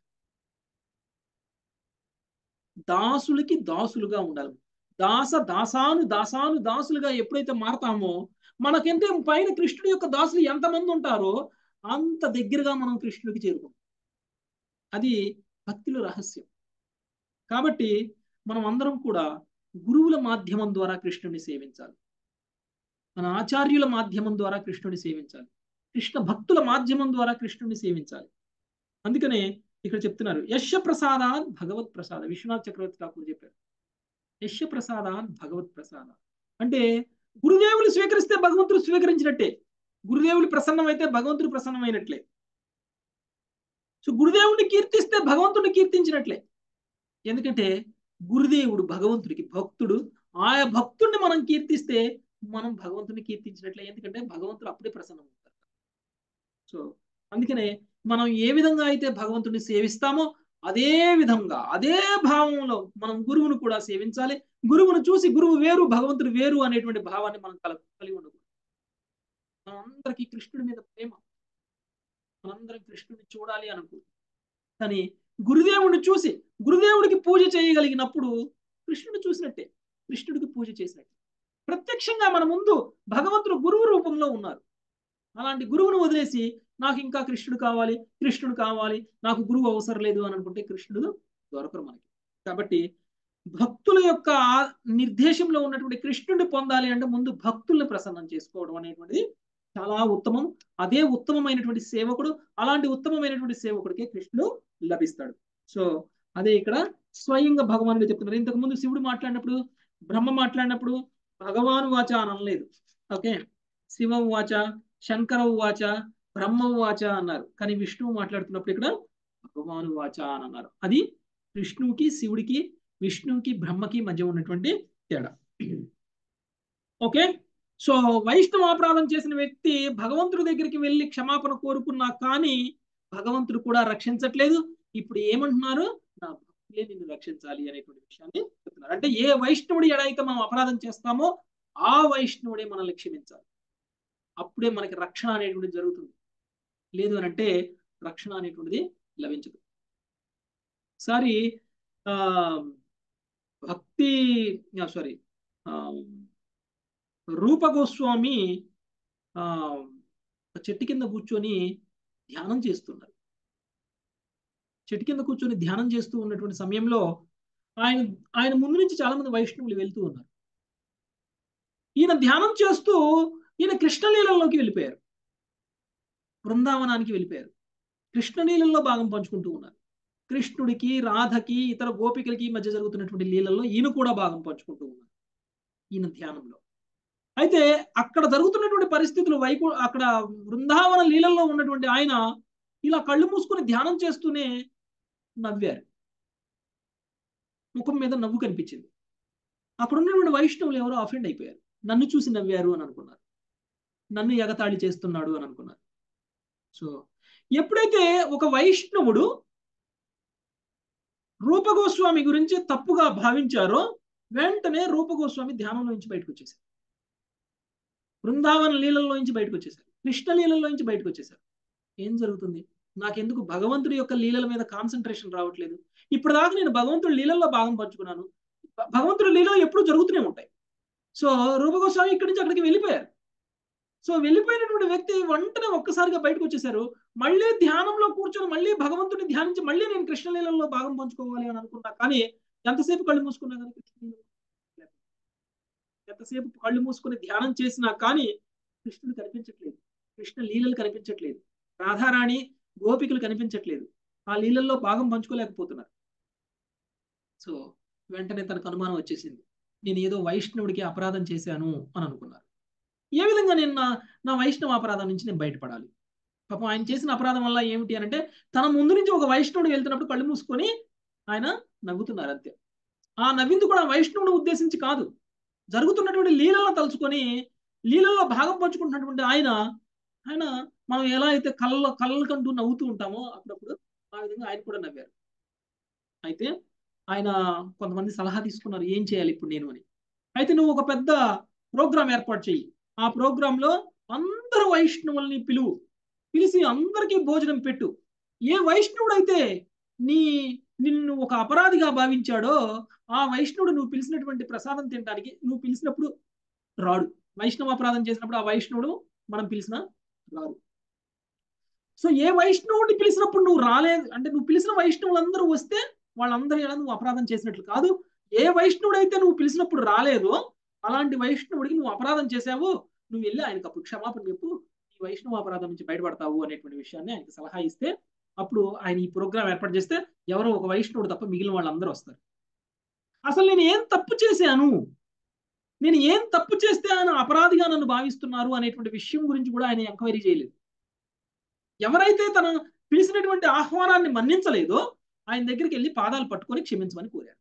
దాసులకి దాసులుగా ఉండాలి దాస దాసాను దాసాను దాసులుగా ఎప్పుడైతే మారతామో మనకెంతే పైన కృష్ణుడి యొక్క దాసులు ఎంతమంది ఉంటారో అంత దగ్గరగా మనం కృష్ణుడికి చేరుకుంటాం అది భక్తిలో రహస్యం కాబట్టి మనం అందరం కూడా గురువుల మాధ్యమం ద్వారా కృష్ణుడిని సేవించాలి మన ఆచార్యుల మాధ్యమం ద్వారా కృష్ణుడిని సేవించాలి కృష్ణ భక్తుల మాధ్యమం ద్వారా కృష్ణుడిని సేవించాలి అందుకనే ఇక్కడ చెప్తున్నారు యశ ప్రసాదాన్ భగవత్ ప్రసాద విశ్వనాథ్ చక్రవర్తి ఠాకూర్ చెప్పారు యశ ప్రసాదాన్ భగవత్ ప్రసాద అంటే గురుదేవులు స్వీకరిస్తే భగవంతుడు స్వీకరించినట్టే గురుదేవులు ప్రసన్నమైతే భగవంతుడు ప్రసన్నమైనట్లే సో గురుదేవుడిని కీర్తిస్తే భగవంతుడిని కీర్తించినట్లే ఎందుకంటే గురుదేవుడు భగవంతుడికి భక్తుడు ఆయా భక్తుడిని మనం కీర్తిస్తే మనం భగవంతుని కీర్తించినట్లే ఎందుకంటే భగవంతుడు అప్పుడే ప్రసన్నం అవుతారు సో అందుకనే మనం ఏ విధంగా అయితే భగవంతుడిని సేవిస్తామో అదే విధంగా అదే భావంలో మనం గురువును కూడా సేవించాలి గురువును చూసి గురువు వేరు భగవంతుడు వేరు అనేటువంటి భావాన్ని మనం కల కలిగి ఉండకూడదు మనందరికీ కృష్ణుడి మీద ప్రేమ మనందరం కృష్ణుడిని చూడాలి అనుకుంటున్నాం కానీ గురుదేవుడిని చూసి గురుదేవుడికి పూజ చేయగలిగినప్పుడు కృష్ణుడిని చూసినట్టే కృష్ణుడికి పూజ చేసినట్టే ప్రత్యక్షంగా మన ముందు భగవంతుడు గురువు రూపంలో ఉన్నారు అలాంటి గురువును వదిలేసి నాకు ఇంకా కృష్ణుడు కావాలి కృష్ణుడు కావాలి నాకు గురువు అవసరం లేదు అని అనుకుంటే కృష్ణుడు దొరకరు మనకి కాబట్టి భక్తుల యొక్క నిర్దేశంలో ఉన్నటువంటి కృష్ణుడిని పొందాలి అంటే ముందు భక్తుల్ని ప్రసన్నం చేసుకోవడం అనేటువంటిది చాలా ఉత్తమం అదే ఉత్తమమైనటువంటి సేవకుడు అలాంటి ఉత్తమమైనటువంటి సేవకుడికే కృష్ణుడు లభిస్తాడు సో అదే ఇక్కడ స్వయంగా భగవానుడు చెప్తున్నారు ఇంతకు ముందు శివుడు మాట్లాడినప్పుడు బ్రహ్మ మాట్లాడినప్పుడు భగవాను వాచ అని అనలేదు ఓకే శివ వాచ శంకర వాచ బ్రహ్మ వాచ అన్నారు కానీ విష్ణువు మాట్లాడుతున్నప్పుడు ఇక్కడ భగవాను వాచ అని అన్నారు అది విష్ణువుకి శివుడికి విష్ణువుకి బ్రహ్మకి మధ్య ఉన్నటువంటి తేడా ఓకే సో వైష్ణవాపరాధం చేసిన వ్యక్తి భగవంతుడి దగ్గరికి వెళ్ళి క్షమాపణ కోరుకున్నా కానీ భగవంతుడు కూడా రక్షించట్లేదు ఇప్పుడు ఏమంటున్నారు నా భక్తులే నిన్ను రక్షించాలి అనేటువంటి విషయాన్ని చెప్తున్నారు అంటే ఏ వైష్ణవుడి ఎడైతే మనం అపరాధం చేస్తామో ఆ వైష్ణవుడే మనల్ని క్షమించాలి అప్పుడే మనకి రక్షణ అనేటువంటిది జరుగుతుంది లేదు అని అంటే రక్షణ అనేటువంటిది లభించదు సారి ఆ భక్తి సారీ రూప గోస్వామి ఆ చెట్టు కింద కూర్చొని ధ్యానం చేస్తున్నారు చెట్టు కింద కూర్చొని ధ్యానం చేస్తూ ఉన్నటువంటి సమయంలో ఆయన ఆయన ముందు నుంచి చాలా మంది వైష్ణవులు వెళ్తూ ఉన్నారు ఈయన ధ్యానం చేస్తూ ఈయన కృష్ణలీలలోకి వెళ్ళిపోయారు బృందావనానికి వెళ్ళిపోయారు కృష్ణలీలల్లో భాగం పంచుకుంటూ ఉన్నారు కృష్ణుడికి రాధకి ఇతర గోపికలకి మధ్య జరుగుతున్నటువంటి లీలల్లో ఈయన కూడా భాగం పంచుకుంటూ ఉన్నారు ఈయన ధ్యానంలో అయితే అక్కడ జరుగుతున్నటువంటి పరిస్థితులు వైపు అక్కడ బృందావన లీలల్లో ఉన్నటువంటి ఆయన ఇలా కళ్ళు మూసుకొని ధ్యానం చేస్తూనే నవ్వారు ముఖం మీద నవ్వు కనిపించింది అక్కడ ఉన్నటువంటి వైష్ణవులు ఎవరో అఫెండ్ అయిపోయారు నన్ను చూసి నవ్వారు అని అనుకున్నారు నన్ను ఎగతాళి చేస్తున్నాడు అని అనుకున్నారు సో ఎప్పుడైతే ఒక వైష్ణవుడు రూపగోస్వామి గురించి తప్పుగా భావించారో వెంటనే రూపగోస్వామి ధ్యానంలో నుంచి బయటకు వచ్చేసారు బృందావన లీలల్లో నుంచి బయటకు వచ్చేసారు కృష్ణ లీలల్లో నుంచి బయటకు వచ్చేసారు ఏం జరుగుతుంది నాకెందుకు భగవంతుడి యొక్క లీలల మీద కాన్సన్ట్రేషన్ రావట్లేదు ఇప్పుడు దాకా నేను భగవంతుడి లీలల్లో భాగం పంచుకున్నాను భగవంతుడి లీలలు ఎప్పుడు జరుగుతూనే ఉంటాయి సో రూపగోస్వామి ఇక్కడి నుంచి అక్కడికి వెళ్ళిపోయారు సో వెళ్ళిపోయినటువంటి వ్యక్తి వెంటనే ఒక్కసారిగా బయటకు వచ్చేసారు మళ్ళీ ధ్యానంలో కూర్చొని మళ్ళీ భగవంతుని ధ్యానించి మళ్ళీ నేను కృష్ణలీలలో భాగం పంచుకోవాలి అని అనుకున్నా కానీ ఎంతసేపు కళ్ళు మూసుకున్నా కానీ కృష్ణలీల ఎంతసేపు కళ్ళు మూసుకుని ధ్యానం చేసినా కానీ కృష్ణుడు కనిపించట్లేదు కృష్ణ లీలలు కనిపించట్లేదు రాధారాణి గోపికలు కనిపించట్లేదు ఆ లీలల్లో భాగం పంచుకోలేకపోతున్నారు సో వెంటనే తనకు అనుమానం వచ్చేసింది నేను ఏదో వైష్ణవుడికి అపరాధం చేశాను అని అనుకున్నారు ఏ విధంగా నేను నా నా వైష్ణవ అపరాధం నుంచి నేను బయటపడాలి పాపం ఆయన చేసిన అపరాధం వల్ల ఏమిటి అని అంటే తన ముందు నుంచి ఒక వైష్ణవుడు వెళ్తున్నప్పుడు కళ్ళు మూసుకొని ఆయన నవ్వుతున్నారు అంతే ఆ నవ్వింది కూడా వైష్ణవుడు ఉద్దేశించి కాదు జరుగుతున్నటువంటి లీలలో తలుచుకొని లీలల్లో భాగం పంచుకుంటున్నటువంటి ఆయన ఆయన మనం ఎలా అయితే కళ్ళ కళ్ళకంటూ నవ్వుతూ ఉంటామో అప్పుడప్పుడు ఆ విధంగా ఆయన కూడా నవ్వారు అయితే ఆయన కొంతమంది సలహా తీసుకున్నారు ఏం చేయాలి ఇప్పుడు నేను అని అయితే నువ్వు ఒక పెద్ద ప్రోగ్రామ్ ఏర్పాటు చెయ్యి ఆ ప్రోగ్రామ్ లో అందరు వైష్ణవుల్ని పిలువు పిలిచి అందరికీ భోజనం పెట్టు ఏ వైష్ణవుడు అయితే నీ నిన్ను ఒక అపరాధిగా భావించాడో ఆ వైష్ణవుడు నువ్వు పిలిచినటువంటి ప్రసాదం తినడానికి నువ్వు పిలిచినప్పుడు రాడు వైష్ణవ అపరాధం చేసినప్పుడు ఆ వైష్ణవుడు మనం పిలిచిన రారు సో ఏ వైష్ణవుడిని పిలిచినప్పుడు నువ్వు రాలేదు అంటే నువ్వు పిలిచిన వైష్ణవులందరూ వస్తే వాళ్ళందరూ ఎలా నువ్వు అపరాధం చేసినట్లు కాదు ఏ వైష్ణవుడు అయితే నువ్వు పిలిచినప్పుడు రాలేదో అలాంటి వైష్ణవుడికి నువ్వు అపరాధం చేశావు నువ్వు వెళ్ళి ఆయనకు అప్పుడు క్షమాపణ చెప్పు ఈ వైష్ణవ అపరాధం నుంచి బయటపడతావు అనేటువంటి విషయాన్ని ఆయనకి సలహా ఇస్తే అప్పుడు ఆయన ఈ ప్రోగ్రామ్ ఏర్పాటు చేస్తే ఎవరో ఒక వైష్ణవుడు తప్ప మిగిలిన వాళ్ళందరూ వస్తారు అసలు నేను ఏం తప్పు చేశాను నేను ఏం తప్పు చేస్తే ఆయన అపరాధిగా నన్ను భావిస్తున్నారు అనేటువంటి విషయం గురించి కూడా ఆయన ఎంక్వైరీ చేయలేదు ఎవరైతే తన పిలిచినటువంటి ఆహ్వానాన్ని మన్నించలేదో ఆయన దగ్గరికి వెళ్ళి పాదాలు పట్టుకొని క్షమించమని కోరారు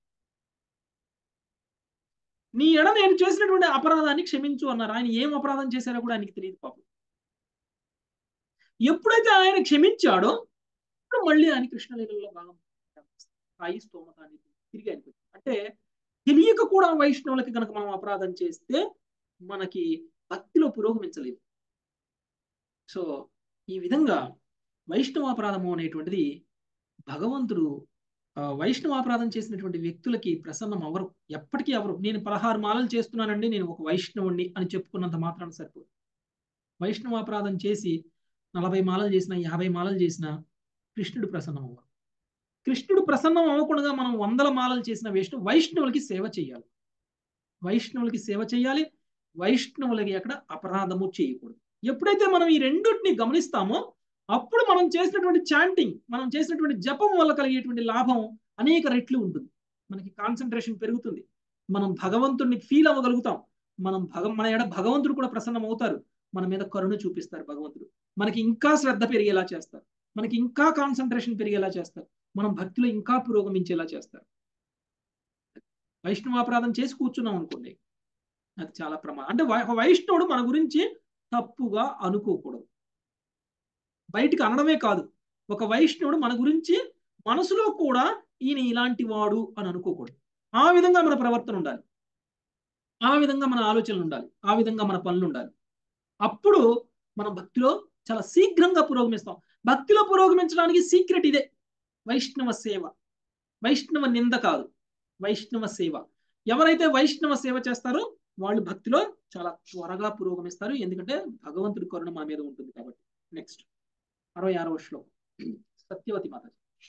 నీ ఎడ నేను చేసినటువంటి అపరాధాన్ని క్షమించు అన్నారు ఆయన ఏం అపరాధం చేశారో కూడా ఆయనకి తెలియదు పాపం ఎప్పుడైతే ఆయన క్షమించాడో అప్పుడు మళ్ళీ ఆయన కృష్ణలీలలో భాగం స్థాయి స్తోమతాన్ని తిరిగి ఆయనకు అంటే తెలియక కూడా వైష్ణవులకి కనుక మనం అపరాధం చేస్తే మనకి భక్తిలో పురోగమించలేదు సో ఈ విధంగా వైష్ణవాపరాధము అనేటువంటిది భగవంతుడు వైష్ణవాపరాధం చేసినటువంటి వ్యక్తులకి ప్రసన్నం అవరు ఎప్పటికీ అవరు నేను పదహారు మాలలు చేస్తున్నానండి నేను ఒక వైష్ణవుణ్ణి అని చెప్పుకున్నంత మాత్రాన సరిపోదు వైష్ణవాపరాధం చేసి నలభై మాలలు చేసిన యాభై మాలలు చేసిన కృష్ణుడు ప్రసన్నం అవ్వరు కృష్ణుడు ప్రసన్నం అవ్వకుండా మనం వందల మాలలు చేసిన వైష్ణవు వైష్ణవులకి సేవ చేయాలి వైష్ణవులకి సేవ చేయాలి వైష్ణవులకి అక్కడ అపరాధము చేయకూడదు ఎప్పుడైతే మనం ఈ రెండింటిని గమనిస్తామో అప్పుడు మనం చేసినటువంటి చాంటింగ్ మనం చేసినటువంటి జపం వల్ల కలిగేటువంటి లాభం అనేక రెట్లు ఉంటుంది మనకి కాన్సన్ట్రేషన్ పెరుగుతుంది మనం భగవంతుడిని ఫీల్ అవ్వగలుగుతాం మనం భగ మన ఎడ భగవంతుడు కూడా ప్రసన్నం అవుతారు మన మీద కరుణ చూపిస్తారు భగవంతుడు మనకి ఇంకా శ్రద్ధ పెరిగేలా చేస్తారు మనకి ఇంకా కాన్సన్ట్రేషన్ పెరిగేలా చేస్తారు మనం భక్తిలో ఇంకా పురోగమించేలా చేస్తారు వైష్ణవాపరాధం చేసి కూర్చున్నాం అనుకోండి అది చాలా ప్రమాదం అంటే వై- వైష్ణవుడు మన గురించి తప్పుగా అనుకోకూడదు బయటికి అనడమే కాదు ఒక వైష్ణవుడు మన గురించి మనసులో కూడా ఈయన ఇలాంటి వాడు అని అనుకోకూడదు ఆ విధంగా మన ప్రవర్తన ఉండాలి ఆ విధంగా మన ఆలోచనలు ఉండాలి ఆ విధంగా మన పనులు ఉండాలి అప్పుడు మనం భక్తిలో చాలా శీఘ్రంగా పురోగమిస్తాం భక్తిలో పురోగమించడానికి సీక్రెట్ ఇదే వైష్ణవ సేవ వైష్ణవ నింద కాదు వైష్ణవ సేవ ఎవరైతే వైష్ణవ సేవ చేస్తారో వాళ్ళు భక్తిలో చాలా త్వరగా పురోగమిస్తారు ఎందుకంటే భగవంతుడి కరుణ మా మీద ఉంటుంది కాబట్టి నెక్స్ట్ అరవై ఆరవ శ్లోకం సత్యవతి మాత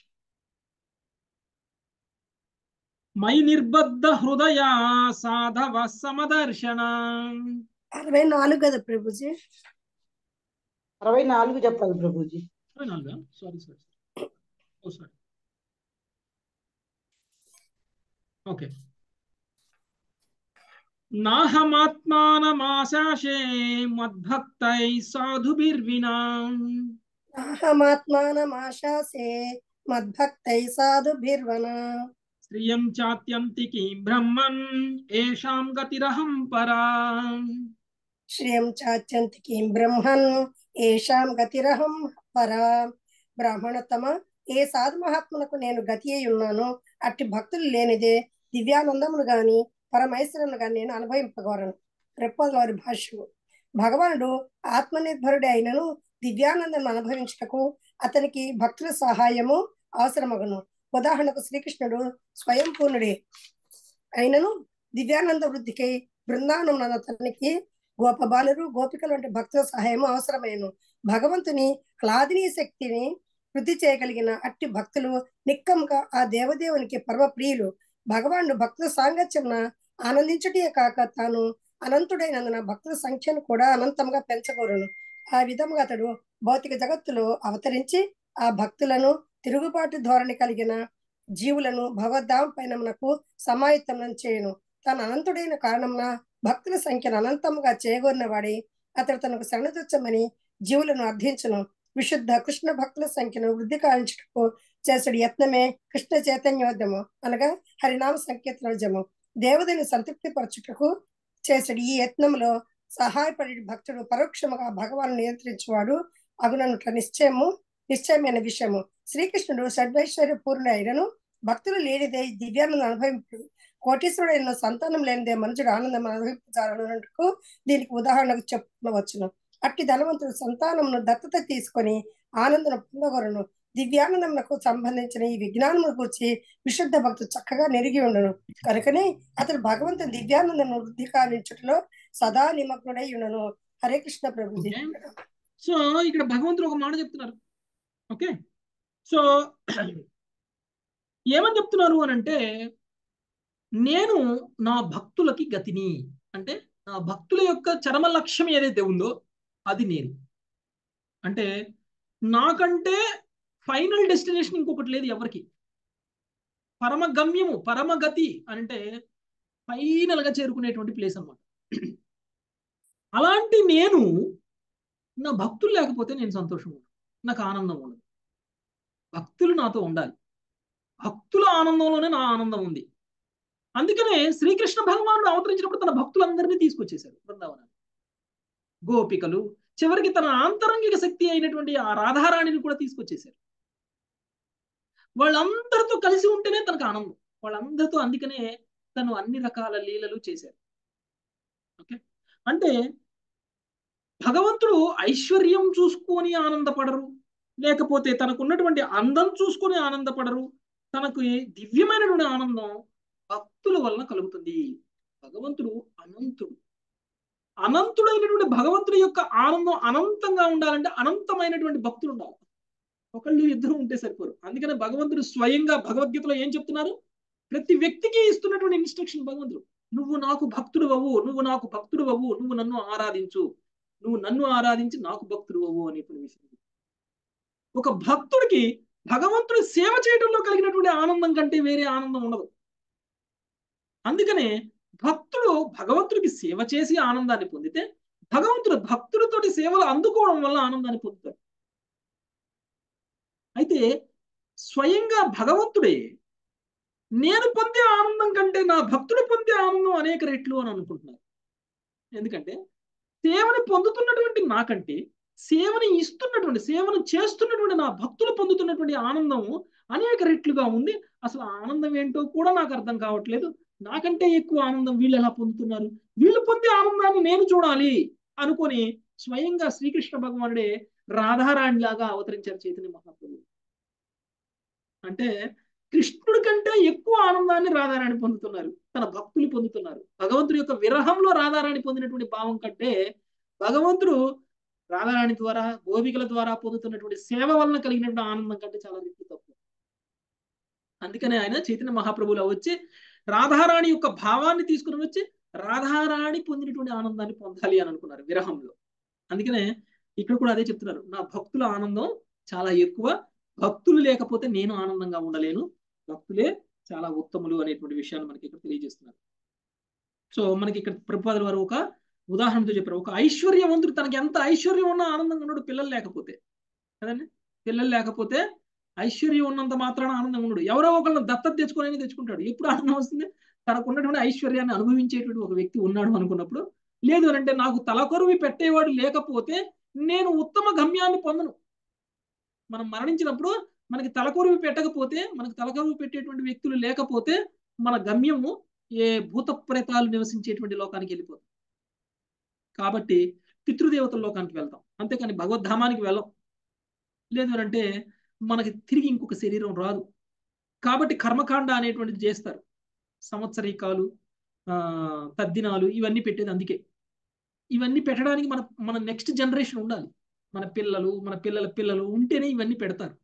మై నిర్బద్ధ హృదయ సాధవ సమదర్శన అరవై నాలుగు కదా ప్రభుజీ అరవై నాలుగు చెప్పాలి ప్రభుజీ అరవై నాలుగా sorry sorry oh sorry okay నాహమాత్మానమాశాశే మద్భక్తై సాధుభిర్వినా అహమాత్మానమాశాసే మద్భక్తై సాధుభిర్వన శ్రియం చాత్యంతికి బ్రహ్మన్ ఏషాం గతిరహం పరా శ్రియం చాత్యంతికి బ్రహ్మన్ ఏషాం గతిరహం పరా బ్రాహ్మణతమ ఏ సాధు మహాత్ములకు నేను గతి అయి ఉన్నాను అట్టి భక్తులు లేనిదే దివ్యానందమును గాని పరమైశ్వరమును గాని నేను అనుభవింపగలను రెప్పల వారి భాష్యము భగవానుడు ఆత్మనిర్భరుడే అయినను దివ్యానందం అనుభవించుటకు అతనికి భక్తుల సహాయము అవసరమగును ఉదాహరణకు శ్రీకృష్ణుడు స్వయం పూర్ణుడే అయినను దివ్యానంద వృద్ధికి బృందావనం అతనికి గోపబాలురు గోపికలు వంటి భక్తుల సహాయము అవసరమైన భగవంతుని క్లాదిని శక్తిని వృద్ధి చేయగలిగిన అట్టి భక్తులు నిక్కముగా ఆ దేవదేవునికి పరమ ప్రియులు భగవానుడు భక్తుల సాంగత్యం ఆనందించుటే కాక తాను అనంతుడైనందున భక్తుల సంఖ్యను కూడా అనంతంగా పెంచగోరును ఆ విధముగా అతడు భౌతిక జగత్తులో అవతరించి ఆ భక్తులను తిరుగుబాటు ధోరణి కలిగిన జీవులను భగవద్ధామ పైనమునకు సమాయుత్తం చేయను తన అనంతుడైన కారణమున భక్తుల సంఖ్యను అనంతముగా చేయగోరిన వాడి అతడు తనకు శరణదొచ్చమని జీవులను అర్థించును విశుద్ధ కృష్ణ భక్తుల సంఖ్యను వృద్ధి కావించుటకు చేసడి యత్నమే కృష్ణ చైతన్యోద్యము అనగా హరినామ సంకీర్తనోద్యము దేవతని సంతృప్తి పరచుటకు చేసడి ఈ యత్నంలో సహాయపడి భక్తుడు పరోక్షముగా భగవాను నియంత్రించువాడు అగుననుట నిశ్చయము నిశ్చయమైన విషయము శ్రీకృష్ణుడు షడ్వైశ్వర్య పూర్ణ అయినను భక్తులు లేనిదే దివ్యానందం అనుభవింపు కోటీశ్వరుడైన సంతానం లేనిదే మనుషుడు ఆనందం అనుభవించాలన్నట్టుకు దీనికి ఉదాహరణకు చెప్పవచ్చును అట్టి ధనవంతుడు సంతానమును దత్తత తీసుకొని ఆనందం పొందగొరను దివ్యానందమునకు సంబంధించిన ఈ విజ్ఞానము గురించి విశుద్ధ భక్తుడు చక్కగా నెరిగి ఉండను కనుకనే అతడు భగవంతుని దివ్యానందం వృద్ధి కావించుటలో సదా నిమగ్నుడై ఉండను హరే కృష్ణ ప్రభుజీ Okay. సో ఇక్కడ భగవంతుడు ఒక మాట చెప్తున్నారు ఓకే సో ఏమని చెప్తున్నారు అని అంటే నేను నా భక్తులకి గతిని అంటే నా భక్తుల యొక్క చరమ లక్ష్యం ఏదైతే ఉందో అది నేను అంటే నాకంటే ఫైనల్ డెస్టినేషన్ ఇంకొకటి లేదు ఎవరికి పరమ గమ్యము పరమ గతి అంటే ఫైనల్ గా చేరుకునేటువంటి ప్లేస్ అన్నమాట అలాంటి నేను నా భక్తులు లేకపోతే నేను సంతోషం ఉండదు నాకు ఆనందం ఉండదు భక్తులు నాతో ఉండాలి భక్తుల ఆనందంలోనే నా ఆనందం ఉంది అందుకనే శ్రీకృష్ణ భగవానుడు అవతరించినప్పుడు తన భక్తులందరినీ తీసుకొచ్చేశారు బృందావనాన్ని గోపికలు చివరికి తన ఆంతరంగిక శక్తి అయినటువంటి ఆ రాధారాణిని కూడా తీసుకొచ్చేశారు వాళ్ళందరితో కలిసి ఉంటేనే తనకు ఆనందం వాళ్ళందరితో అందుకనే తను అన్ని రకాల లీలలు చేశారు ఓకే అంటే భగవంతుడు ఐశ్వర్యం చూసుకొని ఆనందపడరు లేకపోతే తనకున్నటువంటి అందం చూసుకొని ఆనందపడరు తనకు దివ్యమైనటువంటి ఆనందం భక్తుల వలన కలుగుతుంది భగవంతుడు అనంతుడు అనంతుడైనటువంటి భగవంతుడి యొక్క ఆనందం అనంతంగా ఉండాలంటే అనంతమైనటువంటి భక్తులు ఉండాలి ఒకళ్ళు ఇద్దరు ఉంటే సరిపోరు అందుకనే భగవంతుడు స్వయంగా భగవద్గీతలో ఏం చెప్తున్నారు ప్రతి వ్యక్తికి ఇస్తున్నటువంటి ఇన్స్ట్రక్షన్ భగవంతుడు నువ్వు నాకు భక్తుడు అవ్వు నువ్వు నాకు భక్తుడు అవ్వు నువ్వు నన్ను ఆరాధించు నువ్వు నన్ను ఆరాధించి నాకు భక్తుడు అవ్వు అనేటువంటి విషయం ఒక భక్తుడికి భగవంతుడి సేవ చేయడంలో కలిగినటువంటి ఆనందం కంటే వేరే ఆనందం ఉండదు అందుకనే భక్తుడు భగవంతుడికి సేవ చేసి ఆనందాన్ని పొందితే భగవంతుడు భక్తుడితోటి సేవలు అందుకోవడం వల్ల ఆనందాన్ని పొందుతాడు అయితే స్వయంగా భగవంతుడే నేను పొందే ఆనందం కంటే నా భక్తుడు పొందే ఆనందం అనేక రెట్లు అని అనుకుంటున్నారు ఎందుకంటే సేవని పొందుతున్నటువంటి నాకంటే సేవని ఇస్తున్నటువంటి సేవను చేస్తున్నటువంటి నా భక్తులు పొందుతున్నటువంటి ఆనందం అనేక రెట్లుగా ఉంది అసలు ఆనందం ఏంటో కూడా నాకు అర్థం కావట్లేదు నాకంటే ఎక్కువ ఆనందం వీళ్ళు ఎలా పొందుతున్నారు వీళ్ళు పొందే ఆనందాన్ని నేను చూడాలి అనుకొని స్వయంగా శ్రీకృష్ణ భగవానుడే రాధారాణి లాగా అవతరించారు చైతన్య మహాప్రభు అంటే కృష్ణుడి కంటే ఎక్కువ ఆనందాన్ని రాధారాణి పొందుతున్నారు తన భక్తులు పొందుతున్నారు భగవంతుడి యొక్క విరహంలో రాధారాణి పొందినటువంటి భావం కంటే భగవంతుడు రాధారాణి ద్వారా గోపికల ద్వారా పొందుతున్నటువంటి సేవ వలన కలిగినటువంటి ఆనందం కంటే చాలా రెట్లు తక్కువ అందుకనే ఆయన చైతన్య మహాప్రభులో వచ్చి రాధారాణి యొక్క భావాన్ని తీసుకుని వచ్చి రాధారాణి పొందినటువంటి ఆనందాన్ని పొందాలి అని అనుకున్నారు విరహంలో అందుకనే ఇక్కడ కూడా అదే చెప్తున్నారు నా భక్తుల ఆనందం చాలా ఎక్కువ భక్తులు లేకపోతే నేను ఆనందంగా ఉండలేను భక్తులే చాలా ఉత్తములు అనేటువంటి విషయాన్ని మనకి ఇక్కడ తెలియజేస్తున్నారు సో మనకి ఇక్కడ ప్రభుపాదుల వారు ఒక ఉదాహరణతో చెప్పారు ఒక ఐశ్వర్యవంతుడు తనకి ఎంత ఐశ్వర్యం ఉన్నా ఆనందంగా ఉన్నాడు పిల్లలు లేకపోతే కదండి పిల్లలు లేకపోతే ఐశ్వర్యం ఉన్నంత మాత్రాన ఆనందం ఉండడు ఎవరో ఒకళ్ళు దత్తత తెచ్చుకొని తెచ్చుకుంటాడు ఎప్పుడు ఆనందం వస్తుంది తనకు ఉన్నటువంటి ఐశ్వర్యాన్ని అనుభవించేటువంటి ఒక వ్యక్తి ఉన్నాడు అనుకున్నప్పుడు లేదు అంటే నాకు తలకొరువి పెట్టేవాడు లేకపోతే నేను ఉత్తమ గమ్యాన్ని పొందను మనం మరణించినప్పుడు మనకి తలకొరువి పెట్టకపోతే మనకి తలకొరువు పెట్టేటువంటి వ్యక్తులు లేకపోతే మన గమ్యము ఏ భూత ప్రేతాలు నివసించేటువంటి లోకానికి వెళ్ళిపోతాం కాబట్టి పితృదేవతల లోకానికి వెళ్తాం అంతేకాని భగవద్ధామానికి వెళ్ళం లేదు అంటే మనకి తిరిగి ఇంకొక శరీరం రాదు కాబట్టి కర్మకాండ అనేటువంటిది చేస్తారు సంవత్సరీకాలు ఆ తద్దినాలు ఇవన్నీ పెట్టేది అందుకే ఇవన్నీ పెట్టడానికి మన మన నెక్స్ట్ జనరేషన్ ఉండాలి మన పిల్లలు మన పిల్లల పిల్లలు ఉంటేనే ఇవన్నీ పెడతారు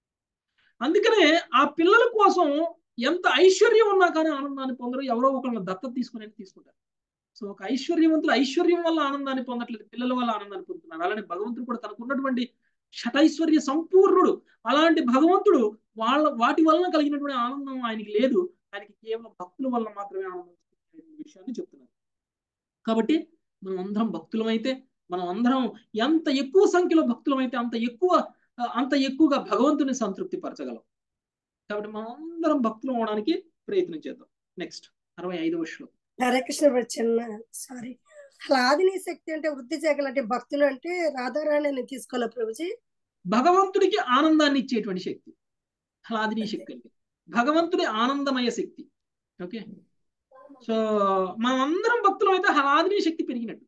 అందుకనే ఆ పిల్లల కోసం ఎంత ఐశ్వర్యం ఉన్నా కానీ ఆనందాన్ని పొందరు ఎవరో ఒకళ్ళని దత్తత తీసుకుని తీసుకుంటారు సో ఒక ఐశ్వర్యవంతులు ఐశ్వర్యం వల్ల ఆనందాన్ని పొందట్లేదు పిల్లల వల్ల ఆనందాన్ని పొందుతున్నారు అలానే భగవంతుడు కూడా తనకు ఉన్నటువంటి షటైశ్వర్య సంపూర్ణుడు అలాంటి భగవంతుడు వాళ్ళ వాటి వలన కలిగినటువంటి ఆనందం ఆయనకి లేదు ఆయనకి కేవలం భక్తుల వల్ల మాత్రమే ఆనందం విషయాన్ని చెప్తున్నారు కాబట్టి మనం అందరం భక్తులమైతే మనం అందరం ఎంత ఎక్కువ సంఖ్యలో భక్తులమైతే అంత ఎక్కువ అంత ఎక్కువగా భగవంతుని సంతృప్తి పరచగలం కాబట్టి మనం అందరం భక్తులు అవడానికి ప్రయత్నం చేద్దాం నెక్స్ట్ అరవై ఐదవ శ్లోకం హరే కృష్ణ చిన్న సారీ హ్లాదిని శక్తి అంటే వృద్ధి చేయగలంటే భక్తులు అంటే రాధారాణి అని తీసుకోవాలి ప్రభుజీ భగవంతుడికి ఆనందాన్ని ఇచ్చేటువంటి శక్తి హ్లాదిని శక్తి అంటే భగవంతుడి ఆనందమయ శక్తి ఓకే సో మనం అందరం భక్తులం అయితే హ్లాదిని శక్తి పెరిగినట్టు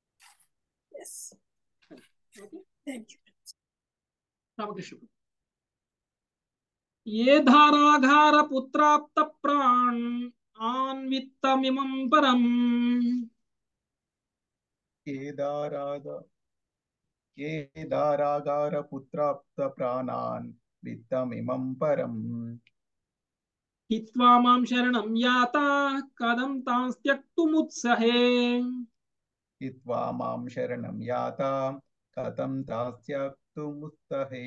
రామకృష్ణ ఏ ధారాఘార పుత్రాప్త ప్రాణ్ ఆన్విత్తమిమం పరం కేదారాద కేదారాగార పుత్రాప్త ప్రాణాన్ విత్తమిమం పరం హిత్వా మాం శరణం యాత కదం తాస్త్యక్తుముత్సహే హిత్వా మాం శరణం యాత కథం తాస్త్యక్తుముత్సహే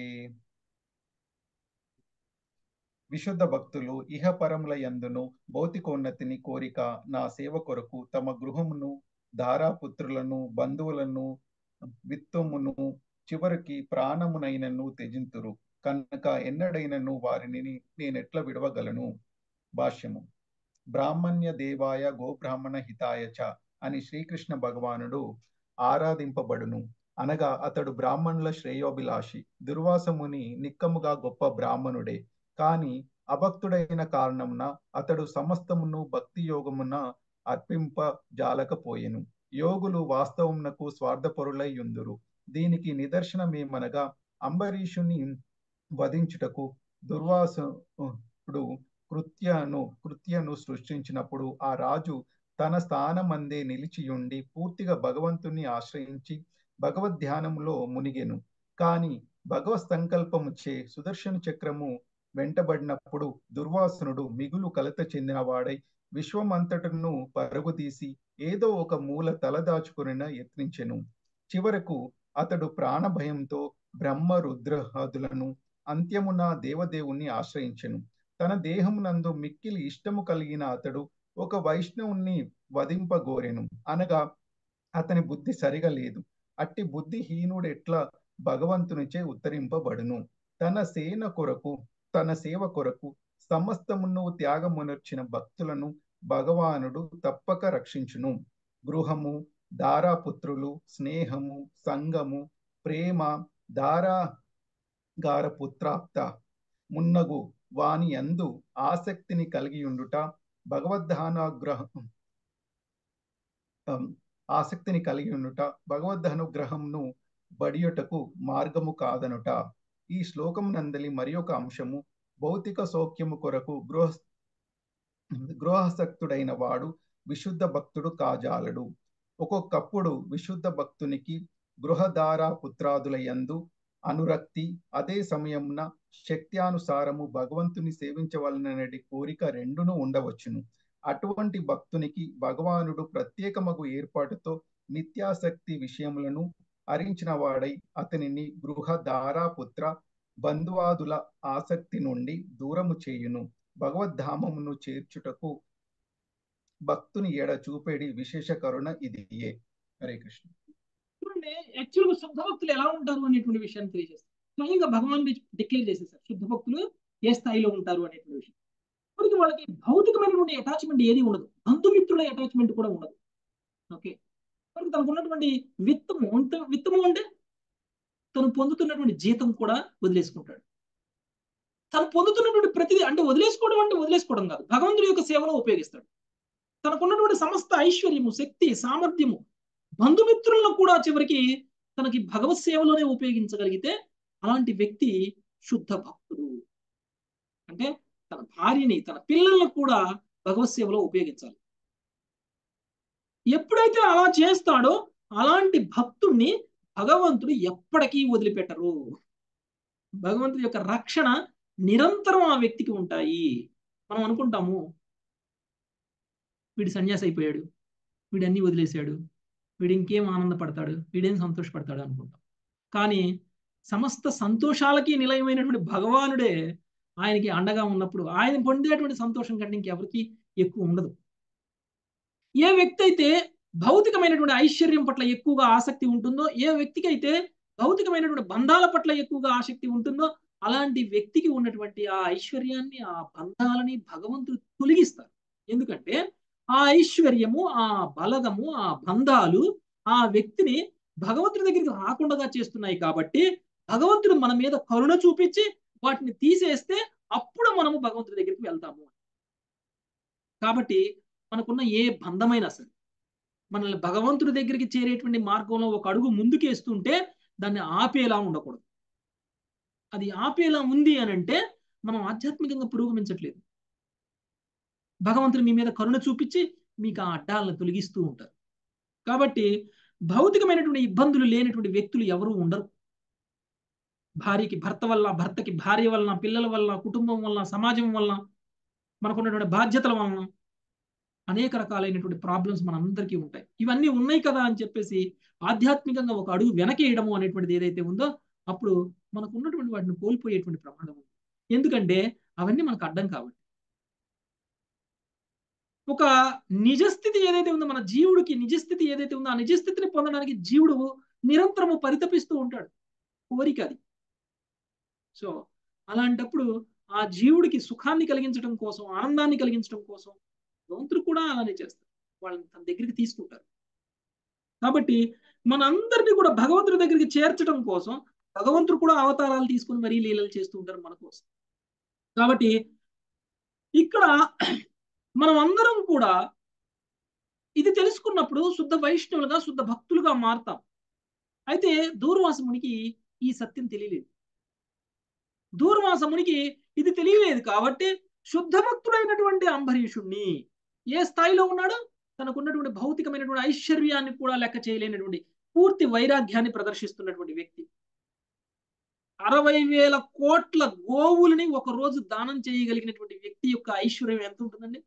విశుద్ధ భక్తులు ఇహపరముల యందును భౌతికోన్నతిని కోరిక నా సేవ కొరకు తమ గృహమును ధారాపుత్రులను బంధువులను విత్తుమును చివరికి ప్రాణమునైనను త్యజింతురు కనుక ఎన్నడైనను వారిని నేనెట్ల విడవగలను భాష్యము బ్రాహ్మణ్య దేవాయ గోబ్రాహ్మణ హితాయ చ అని శ్రీకృష్ణ భగవానుడు ఆరాధింపబడును అనగా అతడు బ్రాహ్మణుల శ్రేయోభిలాషి దుర్వాసముని నిక్కముగా గొప్ప బ్రాహ్మణుడే కాని అభక్తుడైన కారణమున అతడు సమస్తమును భక్తి యోగమున అర్పింప జాలకపోయెను యోగులు వాస్తవమునకు స్వార్థపరులై యుందురు దీనికి నిదర్శనమేమనగా అంబరీషుని వధించుటకు దుర్వాసుడు కృత్యను కృత్యను సృష్టించినప్పుడు ఆ రాజు తన స్థానమందే నిలిచియుండి పూర్తిగా భగవంతుని ఆశ్రయించి భగవద్ ధ్యానములో మునిగెను కాని భగవత్ సంకల్పముచే సుదర్శన చక్రము వెంటబడినప్పుడు దుర్వాసనుడు మిగులు కలత చెందినవాడై విశ్వమంతటను పరుగుదీసి ఏదో ఒక మూల తలదాచుకునిన యత్నించెను చివరకు అతడు ప్రాణభయంతో బ్రహ్మ రుద్రహాదులను అంత్యమున దేవదేవుణ్ణి ఆశ్రయించెను తన దేహమునందు మిక్కిలి ఇష్టము కలిగిన అతడు ఒక వైష్ణవుణ్ణి వధింపగోరెను అనగా అతని బుద్ధి సరిగా లేదు అట్టి బుద్ధిహీనుడు ఎట్లా భగవంతునిచే ఉత్తరింపబడును తన సేన కొరకు తన సేవ కొరకు సమస్తమును త్యాగమునర్చిన భక్తులను భగవానుడు తప్పక రక్షించును గృహము దారాపుత్రులు స్నేహము సంగము ప్రేమ దారాగారపుత్రాప్త మున్నగు వాని యందు ఆసక్తిని కలిగి ఉండుట భగవద్ధానాగ్రహం ఆసక్తిని కలిగి ఉండుట భగవద్ధానుగ్రహంను బడియుటకు మార్గము కాదనుట ఈ శ్లోకం నందలి మరి ఒక అంశము భౌతిక సౌఖ్యము కొరకు గృహ గృహాసక్తుడైన వాడు విశుద్ధ భక్తుడు కాజాలడు ఒక్కొక్కప్పుడు విశుద్ధ భక్తునికి గృహధార పుత్రాదుల యందు అనురక్తి అదే సమయమున శక్త్యానుసారము భగవంతుని సేవించవలనటి కోరిక రెండును ఉండవచ్చును అటువంటి భక్తునికి భగవానుడు ప్రత్యేకమగు ఏర్పాటుతో నిత్యాసక్తి విషయములను అరించిన వాడై అతనిని గృహ పుత్ర బంధువాదుల ఆసక్తి నుండి దూరము చేయును భగవద్ధామమును చేర్చుటకు భక్తుని ఎడ చూపేడి విశేష కరుణ ఇదియే హరే కృష్ణ చూడండి యాక్చువల్గా శుద్ధ భక్తులు ఎలా ఉంటారు అనేటువంటి విషయాన్ని తెలియజేస్తారు స్వయంగా భగవాన్ డిక్లేర్ చేసేసారు శుద్ధ భక్తులు ఏ స్థాయిలో ఉంటారు అనేటువంటి విషయం మనకి వాళ్ళకి భౌతికమైనటువంటి అటాచ్మెంట్ ఏది ఉండదు బంధుమిత్రుల అటాచ్మెంట్ కూడా ఉండదు ఓకే మరి తనకు ఉన్నటువంటి విత్తము విత్తము అంటే తను పొందుతున్నటువంటి జీతం కూడా వదిలేసుకుంటాడు తను పొందుతున్నటువంటి ప్రతిదీ అంటే వదిలేసుకోవడం అంటే వదిలేసుకోవడం కాదు భగవంతుడి యొక్క సేవలో ఉపయోగిస్తాడు తనకున్నటువంటి సమస్త ఐశ్వర్యము శక్తి సామర్థ్యము బంధుమిత్రులను కూడా చివరికి తనకి భగవత్ సేవలోనే ఉపయోగించగలిగితే అలాంటి వ్యక్తి శుద్ధ భక్తుడు అంటే తన భార్యని తన పిల్లలను కూడా భగవత్ సేవలో ఉపయోగించాలి ఎప్పుడైతే అలా చేస్తాడో అలాంటి భక్తుణ్ణి భగవంతుడు ఎప్పటికీ వదిలిపెట్టరు భగవంతుడి యొక్క రక్షణ నిరంతరం ఆ వ్యక్తికి ఉంటాయి మనం అనుకుంటాము వీడు సన్యాసి అయిపోయాడు వీడు అన్ని వదిలేశాడు వీడు ఇంకేం ఆనందపడతాడు వీడేం సంతోషపడతాడు అనుకుంటాం కానీ సమస్త సంతోషాలకి నిలయమైనటువంటి భగవానుడే ఆయనకి అండగా ఉన్నప్పుడు ఆయన పొందేటువంటి సంతోషం కంటే ఇంకెవరికి ఎక్కువ ఉండదు ఏ వ్యక్తి అయితే భౌతికమైనటువంటి ఐశ్వర్యం పట్ల ఎక్కువగా ఆసక్తి ఉంటుందో ఏ వ్యక్తికి అయితే భౌతికమైనటువంటి బంధాల పట్ల ఎక్కువగా ఆసక్తి ఉంటుందో అలాంటి వ్యక్తికి ఉన్నటువంటి ఆ ఐశ్వర్యాన్ని ఆ బంధాలని భగవంతుడు తొలగిస్తారు ఎందుకంటే ఆ ఐశ్వర్యము ఆ బలగము ఆ బంధాలు ఆ వ్యక్తిని భగవంతుడి దగ్గరికి రాకుండా చేస్తున్నాయి కాబట్టి భగవంతుడు మన మీద కరుణ చూపించి వాటిని తీసేస్తే అప్పుడు మనము భగవంతుడి దగ్గరికి వెళ్తాము కాబట్టి మనకున్న ఏ బంధమైనా సరే మనల్ని భగవంతుడి దగ్గరికి చేరేటువంటి మార్గంలో ఒక అడుగు ముందుకేస్తుంటే దాన్ని ఆపేలా ఉండకూడదు అది ఆపేలా ఉంది అని అంటే మనం ఆధ్యాత్మికంగా పురోగమించట్లేదు భగవంతుడు మీ మీద కరుణ చూపించి మీకు ఆ అడ్డాలను తొలగిస్తూ ఉంటారు కాబట్టి భౌతికమైనటువంటి ఇబ్బందులు లేనటువంటి వ్యక్తులు ఎవరు ఉండరు భార్యకి భర్త వల్ల భర్తకి భార్య వలన పిల్లల వల్ల కుటుంబం వలన సమాజం వలన మనకున్నటువంటి బాధ్యతల వలన అనేక రకాలైనటువంటి ప్రాబ్లమ్స్ మనందరికీ ఉంటాయి ఇవన్నీ ఉన్నాయి కదా అని చెప్పేసి ఆధ్యాత్మికంగా ఒక అడుగు వెనకేయడము అనేటువంటిది ఏదైతే ఉందో అప్పుడు మనకు ఉన్నటువంటి వాటిని కోల్పోయేటువంటి ప్రమాదం ఉంది ఎందుకంటే అవన్నీ మనకు అడ్డం కాబట్టి ఒక నిజస్థితి ఏదైతే ఉందో మన జీవుడికి నిజస్థితి ఏదైతే ఉందో ఆ నిజస్థితిని పొందడానికి జీవుడు నిరంతరము పరితపిస్తూ ఉంటాడు కోరిక అది సో అలాంటప్పుడు ఆ జీవుడికి సుఖాన్ని కలిగించడం కోసం ఆనందాన్ని కలిగించడం కోసం భగవంతుడు కూడా అలానే చేస్తారు వాళ్ళని తన దగ్గరికి తీసుకుంటారు కాబట్టి మనందరినీ కూడా భగవంతుడి దగ్గరికి చేర్చడం కోసం భగవంతుడు కూడా అవతారాలు తీసుకుని మరీ లీలలు చేస్తూ ఉంటారు మన కోసం కాబట్టి ఇక్కడ మనం అందరం కూడా ఇది తెలుసుకున్నప్పుడు శుద్ధ వైష్ణవులుగా శుద్ధ భక్తులుగా మారుతాం అయితే దూర్వాసమునికి ఈ సత్యం తెలియలేదు దూర్వాసమునికి ఇది తెలియలేదు కాబట్టి శుద్ధ భక్తుడైనటువంటి అంబరీషుణ్ణి ఏ స్థాయిలో ఉన్నాడో తనకున్నటువంటి భౌతికమైనటువంటి ఐశ్వర్యాన్ని కూడా లెక్క చేయలేనటువంటి పూర్తి వైరాగ్యాన్ని ప్రదర్శిస్తున్నటువంటి వ్యక్తి అరవై వేల కోట్ల గోవులని ఒక రోజు దానం చేయగలిగినటువంటి వ్యక్తి యొక్క ఐశ్వర్యం ఎంత ఉంటుందండి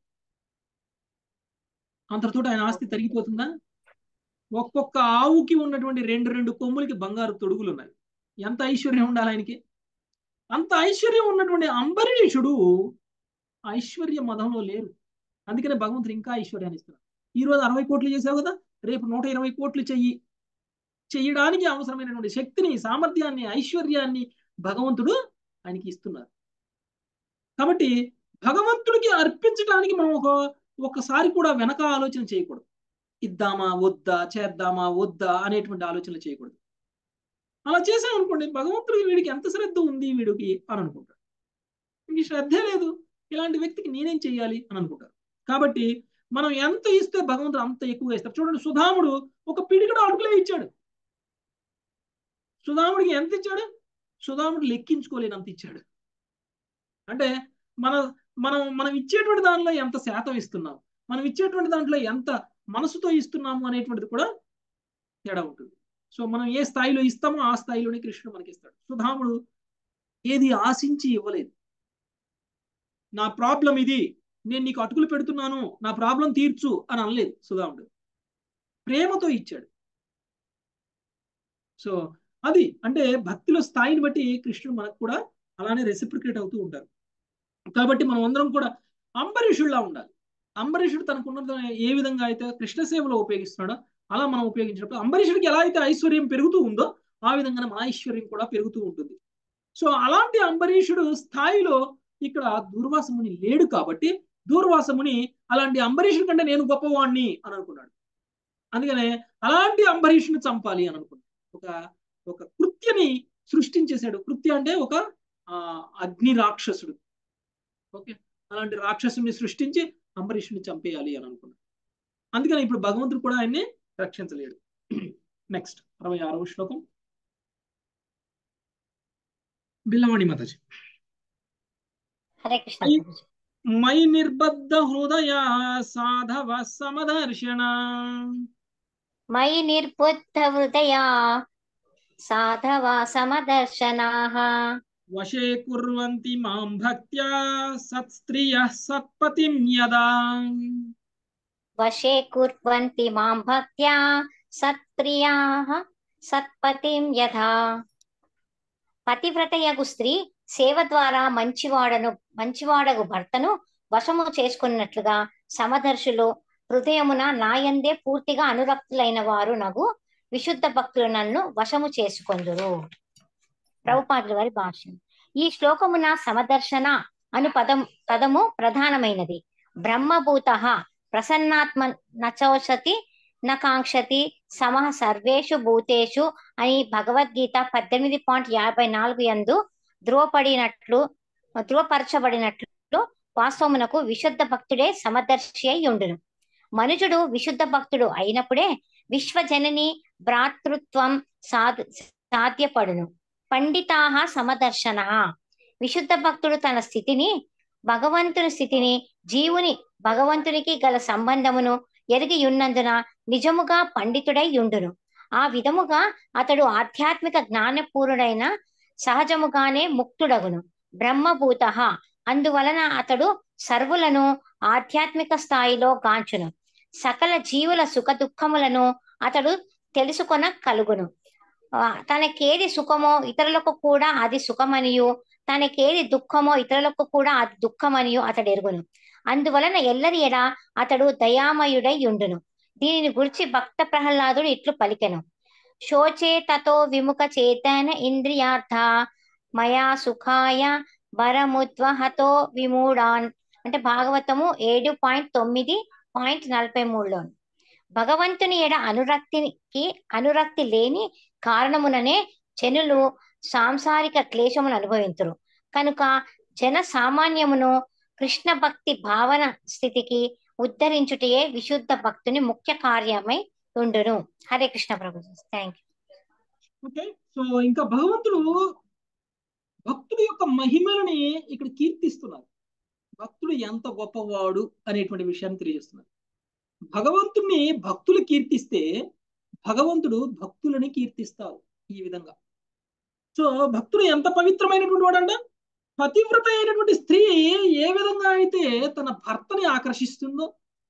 అంతటితో ఆయన ఆస్తి తరిగిపోతుందా ఒక్కొక్క ఆవుకి ఉన్నటువంటి రెండు రెండు కొమ్ములకి బంగారు తొడుగులు ఉన్నాయి ఎంత ఐశ్వర్యం ఉండాలి ఆయనకి అంత ఐశ్వర్యం ఉన్నటువంటి అంబరీషుడు ఐశ్వర్య మదంలో లేరు అందుకనే భగవంతుడు ఇంకా ఐశ్వర్యాన్ని ఇస్తున్నాడు ఈ రోజు అరవై కోట్లు చేసావు కదా రేపు నూట ఇరవై కోట్లు చెయ్యి చెయ్యడానికి అవసరమైనటువంటి శక్తిని సామర్థ్యాన్ని ఐశ్వర్యాన్ని భగవంతుడు ఆయనకి ఇస్తున్నారు కాబట్టి భగవంతుడికి అర్పించడానికి మనం ఒక ఒకసారి కూడా వెనక ఆలోచన చేయకూడదు ఇద్దామా వద్దా చేద్దామా వద్దా అనేటువంటి ఆలోచనలు చేయకూడదు అలా చేసాం అనుకోండి భగవంతుడికి వీడికి ఎంత శ్రద్ధ ఉంది వీడికి అని అనుకుంటాడు ఇంక శ్రద్ధే లేదు ఇలాంటి వ్యక్తికి నేనేం చెయ్యాలి అని అనుకుంటారు కాబట్టి మనం ఎంత ఇస్తే భగవంతుడు అంత ఎక్కువగా ఇస్తారు చూడండి సుధాముడు ఒక పిడికడు అడుగులే ఇచ్చాడు సుధాముడికి ఎంత ఇచ్చాడు సుధాముడు లెక్కించుకోలేనంత ఇచ్చాడు అంటే మన మనం మనం ఇచ్చేటువంటి దానిలో ఎంత శాతం ఇస్తున్నాం మనం ఇచ్చేటువంటి దాంట్లో ఎంత మనసుతో ఇస్తున్నాము అనేటువంటిది కూడా తేడా ఉంటుంది సో మనం ఏ స్థాయిలో ఇస్తామో ఆ స్థాయిలోనే కృష్ణుడు మనకి ఇస్తాడు సుధాముడు ఏది ఆశించి ఇవ్వలేదు నా ప్రాబ్లం ఇది నేను నీకు అటుకులు పెడుతున్నాను నా ప్రాబ్లం తీర్చు అని అనలేదు సుధాముడు ప్రేమతో ఇచ్చాడు సో అది అంటే భక్తిలో స్థాయిని బట్టి కృష్ణుడు మనకు కూడా అలానే రెసిప్రికేట్ అవుతూ ఉంటారు కాబట్టి మనం అందరం కూడా అంబరీషుడిలా ఉండాలి అంబరీషుడు తనకున్న ఏ విధంగా అయితే కృష్ణ సేవలో ఉపయోగిస్తున్నాడో అలా మనం ఉపయోగించినప్పుడు అంబరీషుడికి ఎలా అయితే ఐశ్వర్యం పెరుగుతూ ఉందో ఆ విధంగా మన ఐశ్వర్యం కూడా పెరుగుతూ ఉంటుంది సో అలాంటి అంబరీషుడు స్థాయిలో ఇక్కడ దూర్వాసముని లేడు కాబట్టి దూర్వాసముని అలాంటి అంబరీషుడి కంటే నేను గొప్పవాణ్ణి అని అనుకున్నాడు అందుకనే అలాంటి అంబరీషుని చంపాలి అని అనుకున్నాడు ఒక ఒక కృత్యని సృష్టించేశాడు కృత్య అంటే ఒక అగ్ని రాక్షసుడు ఓకే అలాంటి రాక్షసుని సృష్టించి అంబరీషుని చంపేయాలి అని అనుకున్నాడు అందుకని ఇప్పుడు భగవంతుడు కూడా ఆయన్ని రక్షించలేడు నెక్స్ట్ అరవై ఆరవ శ్లోకం బిల్లవాణి మాతాజీ హరే కృష్ణ మై నిర్బద్ధ హృదయ సాధవ సమదర్శన మయి నిర్బుద్ధ హృదయా సాధవ సమదర్శనాః వశే కుర్వంతి మాం భక్త్యా సత్స్త్రియ సత్పతిం యదా వశే కుర్వంతి మాం భక్త్యా సత్ప్రియాః సత్పతిం యథా పతివ్రతయగు స్త్రీ సేవ ద్వారా మంచివాడను మంచివాడగు భర్తను వశము చేసుకున్నట్లుగా సమదర్శులు హృదయమున నాయందే పూర్తిగా అనురక్తులైన వారు నగు విశుద్ధ భక్తులు నన్ను వశము చేసుకొందురు ప్రభుపాదుల వారి భాష్యం ఈ శ్లోకమున సమదర్శన అను పదం పదము ప్రధానమైనది బ్రహ్మభూత ప్రసన్నాత్మ నచోషతి నకాంక్షతి సమః సర్వేషు భూతేషు అని భగవద్గీత పద్దెనిమిది పాయింట్ యాభై నాలుగు యందు ధృవపడినట్లు ధృవపరచబడినట్లు వాస్తవమునకు విశుద్ధ భక్తుడే సమదర్శి అయి ఉండును మనుజుడు విశుద్ధ భక్తుడు అయినప్పుడే విశ్వజనని భ్రాతృత్వం సాధ సాధ్యపడును పండితాహ సమదర్శన విశుద్ధ భక్తుడు తన స్థితిని భగవంతుని స్థితిని జీవుని భగవంతునికి గల సంబంధమును ఎరిగి ఉన్నందున నిజముగా పండితుడై ఉండును ఆ విధముగా అతడు ఆధ్యాత్మిక జ్ఞానపూర్ణుడైన సహజముగానే ముక్తుడగును బ్రహ్మభూత అందువలన అతడు సర్వులను ఆధ్యాత్మిక స్థాయిలో గాంచును సకల జీవుల సుఖ దుఃఖములను అతడు తెలుసుకొన కలుగును తనకేది సుఖమో ఇతరులకు కూడా అది సుఖమనియు తనకేది దుఃఖమో ఇతరులకు కూడా అది దుఃఖమనియు అతడు ఎరుగును అందువలన ఎల్లరి ఎడ అతడు దయామయుడై ఉండును దీనిని గురించి భక్త ప్రహ్లాదుడు ఇట్లు పలికెను శోచే తతో విముఖ చేతన ఇంద్రియార్థ మయా సుఖాయ వరముద్వహతో విమూఢాన్ అంటే భాగవతము ఏడు పాయింట్ తొమ్మిది పాయింట్ నలభై మూడులో భగవంతుని ఎడ అనురక్తికి అనురక్తి లేని కారణముననే జనులు సాంసారిక క్లేశమును అనుభవింతురు కనుక జన సామాన్యమును కృష్ణ భక్తి భావన స్థితికి ఉద్ధరించుటయే విశుద్ధ భక్తుని ముఖ్య కార్యమై ఉండును హరే కృష్ణ ప్రభు థ్యాంక్ యూ ఓకే సో ఇంకా భగవంతుడు భక్తుడి యొక్క మహిమలని ఇక్కడ కీర్తిస్తున్నారు భక్తుడు ఎంత గొప్పవాడు అనేటువంటి విషయాన్ని తెలియజేస్తున్నారు భగవంతుడిని భక్తులు కీర్తిస్తే భగవంతుడు భక్తులని కీర్తిస్తారు ఈ విధంగా సో భక్తుడు ఎంత పవిత్రమైనటువంటి వాడంట పతివ్రత అయినటువంటి స్త్రీ ఏ విధంగా అయితే తన భర్తని ఆకర్షిస్తుందో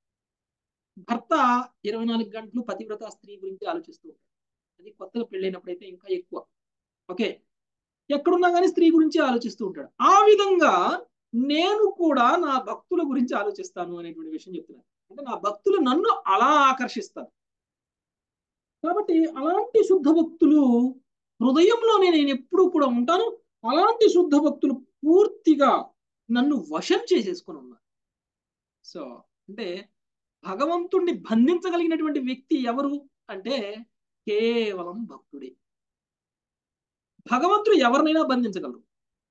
భర్త ఇరవై నాలుగు గంటలు పతివ్రత స్త్రీ గురించి ఆలోచిస్తూ ఉంటాడు అది కొత్తగా పెళ్ళైనప్పుడు అయితే ఇంకా ఎక్కువ ఓకే ఎక్కడున్నా కానీ స్త్రీ గురించి ఆలోచిస్తూ ఉంటాడు ఆ విధంగా నేను కూడా నా భక్తుల గురించి ఆలోచిస్తాను అనేటువంటి విషయం చెప్తున్నాను అంటే నా భక్తులు నన్ను అలా ఆకర్షిస్తారు కాబట్టి అలాంటి శుద్ధ భక్తులు హృదయంలోనే నేను ఎప్పుడూ కూడా ఉంటాను అలాంటి శుద్ధ భక్తులు పూర్తిగా నన్ను వశం చేసేసుకుని ఉన్నారు సో అంటే భగవంతుణ్ణి బంధించగలిగినటువంటి వ్యక్తి ఎవరు అంటే కేవలం భక్తుడే భగవంతుడు ఎవరినైనా బంధించగలరు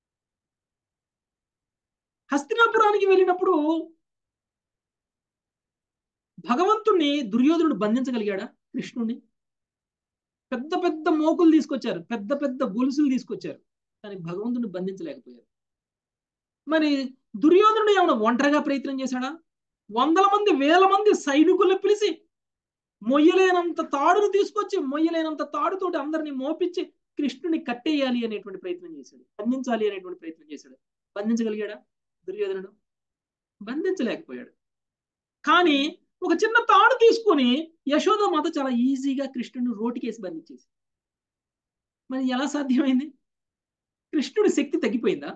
హస్తినాపురానికి వెళ్ళినప్పుడు భగవంతుణ్ణి దుర్యోధనుడు బంధించగలిగాడా కృష్ణుణ్ణి పెద్ద పెద్ద మోకులు తీసుకొచ్చారు పెద్ద పెద్ద గొలుసులు తీసుకొచ్చారు కానీ భగవంతుడిని బంధించలేకపోయారు మరి దుర్యోధనుడు ఏమైనా ఒంటరిగా ప్రయత్నం చేశాడా వందల మంది వేల మంది సైనికులను పిలిచి మొయ్యలేనంత తాడును తీసుకొచ్చి మొయ్యలేనంత తాడుతోటి అందరినీ మోపించి కృష్ణుని కట్టేయాలి అనేటువంటి ప్రయత్నం చేశాడు బంధించాలి అనేటువంటి ప్రయత్నం చేశాడు బంధించగలిగాడా దుర్యోధనుడు బంధించలేకపోయాడు కానీ ఒక చిన్న తాడు తీసుకొని యశోద మాత చాలా ఈజీగా కృష్ణుడిని రోటికేసి బంధించేసి మరి ఎలా సాధ్యమైంది కృష్ణుడి శక్తి తగ్గిపోయిందా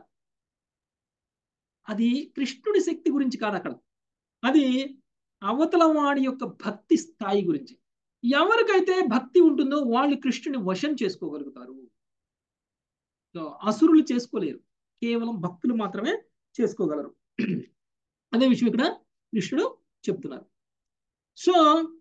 అది కృష్ణుడి శక్తి గురించి కాదు అక్కడ అది అవతల వాడి యొక్క భక్తి స్థాయి గురించి ఎవరికైతే భక్తి ఉంటుందో వాళ్ళు కృష్ణుని వశం చేసుకోగలుగుతారు అసురులు చేసుకోలేరు కేవలం భక్తులు మాత్రమే చేసుకోగలరు అదే విషయం ఇక్కడ కృష్ణుడు చెప్తున్నారు సో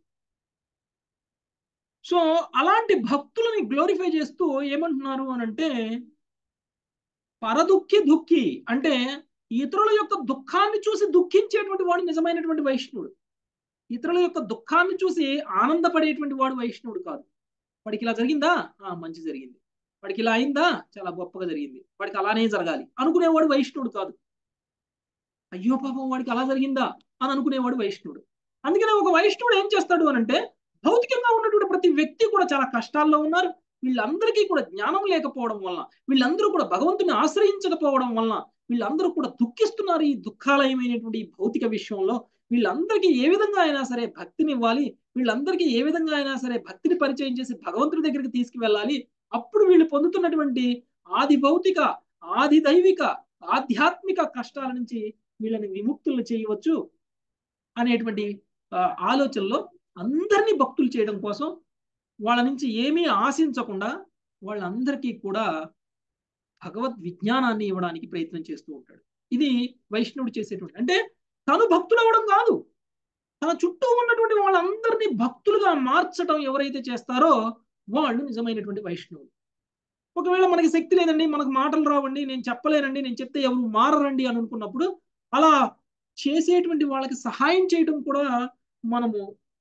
సో అలాంటి భక్తులని గ్లోరిఫై చేస్తూ ఏమంటున్నారు అని అంటే పరదుఃఖి దుఃఖి అంటే ఇతరుల యొక్క దుఃఖాన్ని చూసి దుఃఖించేటువంటి వాడు నిజమైనటువంటి వైష్ణవుడు ఇతరుల యొక్క దుఃఖాన్ని చూసి ఆనందపడేటువంటి వాడు వైష్ణవుడు కాదు వాడికి ఇలా జరిగిందా ఆ మంచి జరిగింది వాడికి ఇలా అయిందా చాలా గొప్పగా జరిగింది వాడికి అలానే జరగాలి అనుకునేవాడు వైష్ణవుడు కాదు అయ్యో పాపం వాడికి అలా జరిగిందా అని అనుకునేవాడు వైష్ణవుడు అందుకనే ఒక వైష్ణవుడు ఏం చేస్తాడు అని అంటే భౌతికంగా ఉన్నటువంటి ప్రతి వ్యక్తి కూడా చాలా కష్టాల్లో ఉన్నారు వీళ్ళందరికీ కూడా జ్ఞానం లేకపోవడం వల్ల వీళ్ళందరూ కూడా భగవంతుని ఆశ్రయించకపోవడం వలన వీళ్ళందరూ కూడా దుఃఖిస్తున్నారు ఈ దుఃఖాలయమైనటువంటి ఈ భౌతిక విషయంలో వీళ్ళందరికీ ఏ విధంగా అయినా సరే భక్తిని ఇవ్వాలి వీళ్ళందరికీ ఏ విధంగా అయినా సరే భక్తిని పరిచయం చేసి భగవంతుడి దగ్గరికి తీసుకువెళ్ళాలి అప్పుడు వీళ్ళు పొందుతున్నటువంటి ఆది భౌతిక ఆది దైవిక ఆధ్యాత్మిక కష్టాల నుంచి వీళ్ళని విముక్తులు చేయవచ్చు అనేటువంటి ఆలోచనలో అందరినీ భక్తులు చేయడం కోసం వాళ్ళ నుంచి ఏమీ ఆశించకుండా వాళ్ళందరికీ కూడా భగవద్ విజ్ఞానాన్ని ఇవ్వడానికి ప్రయత్నం చేస్తూ ఉంటాడు ఇది వైష్ణవుడు చేసేటువంటి అంటే తను భక్తులు అవ్వడం కాదు తన చుట్టూ ఉన్నటువంటి వాళ్ళందరినీ భక్తులుగా మార్చడం ఎవరైతే చేస్తారో వాళ్ళు నిజమైనటువంటి వైష్ణవులు ఒకవేళ మనకి శక్తి లేదండి మనకు మాటలు రావండి నేను చెప్పలేనండి నేను చెప్తే ఎవరు మారరండి అని అనుకున్నప్పుడు అలా చేసేటువంటి వాళ్ళకి సహాయం చేయడం కూడా మనము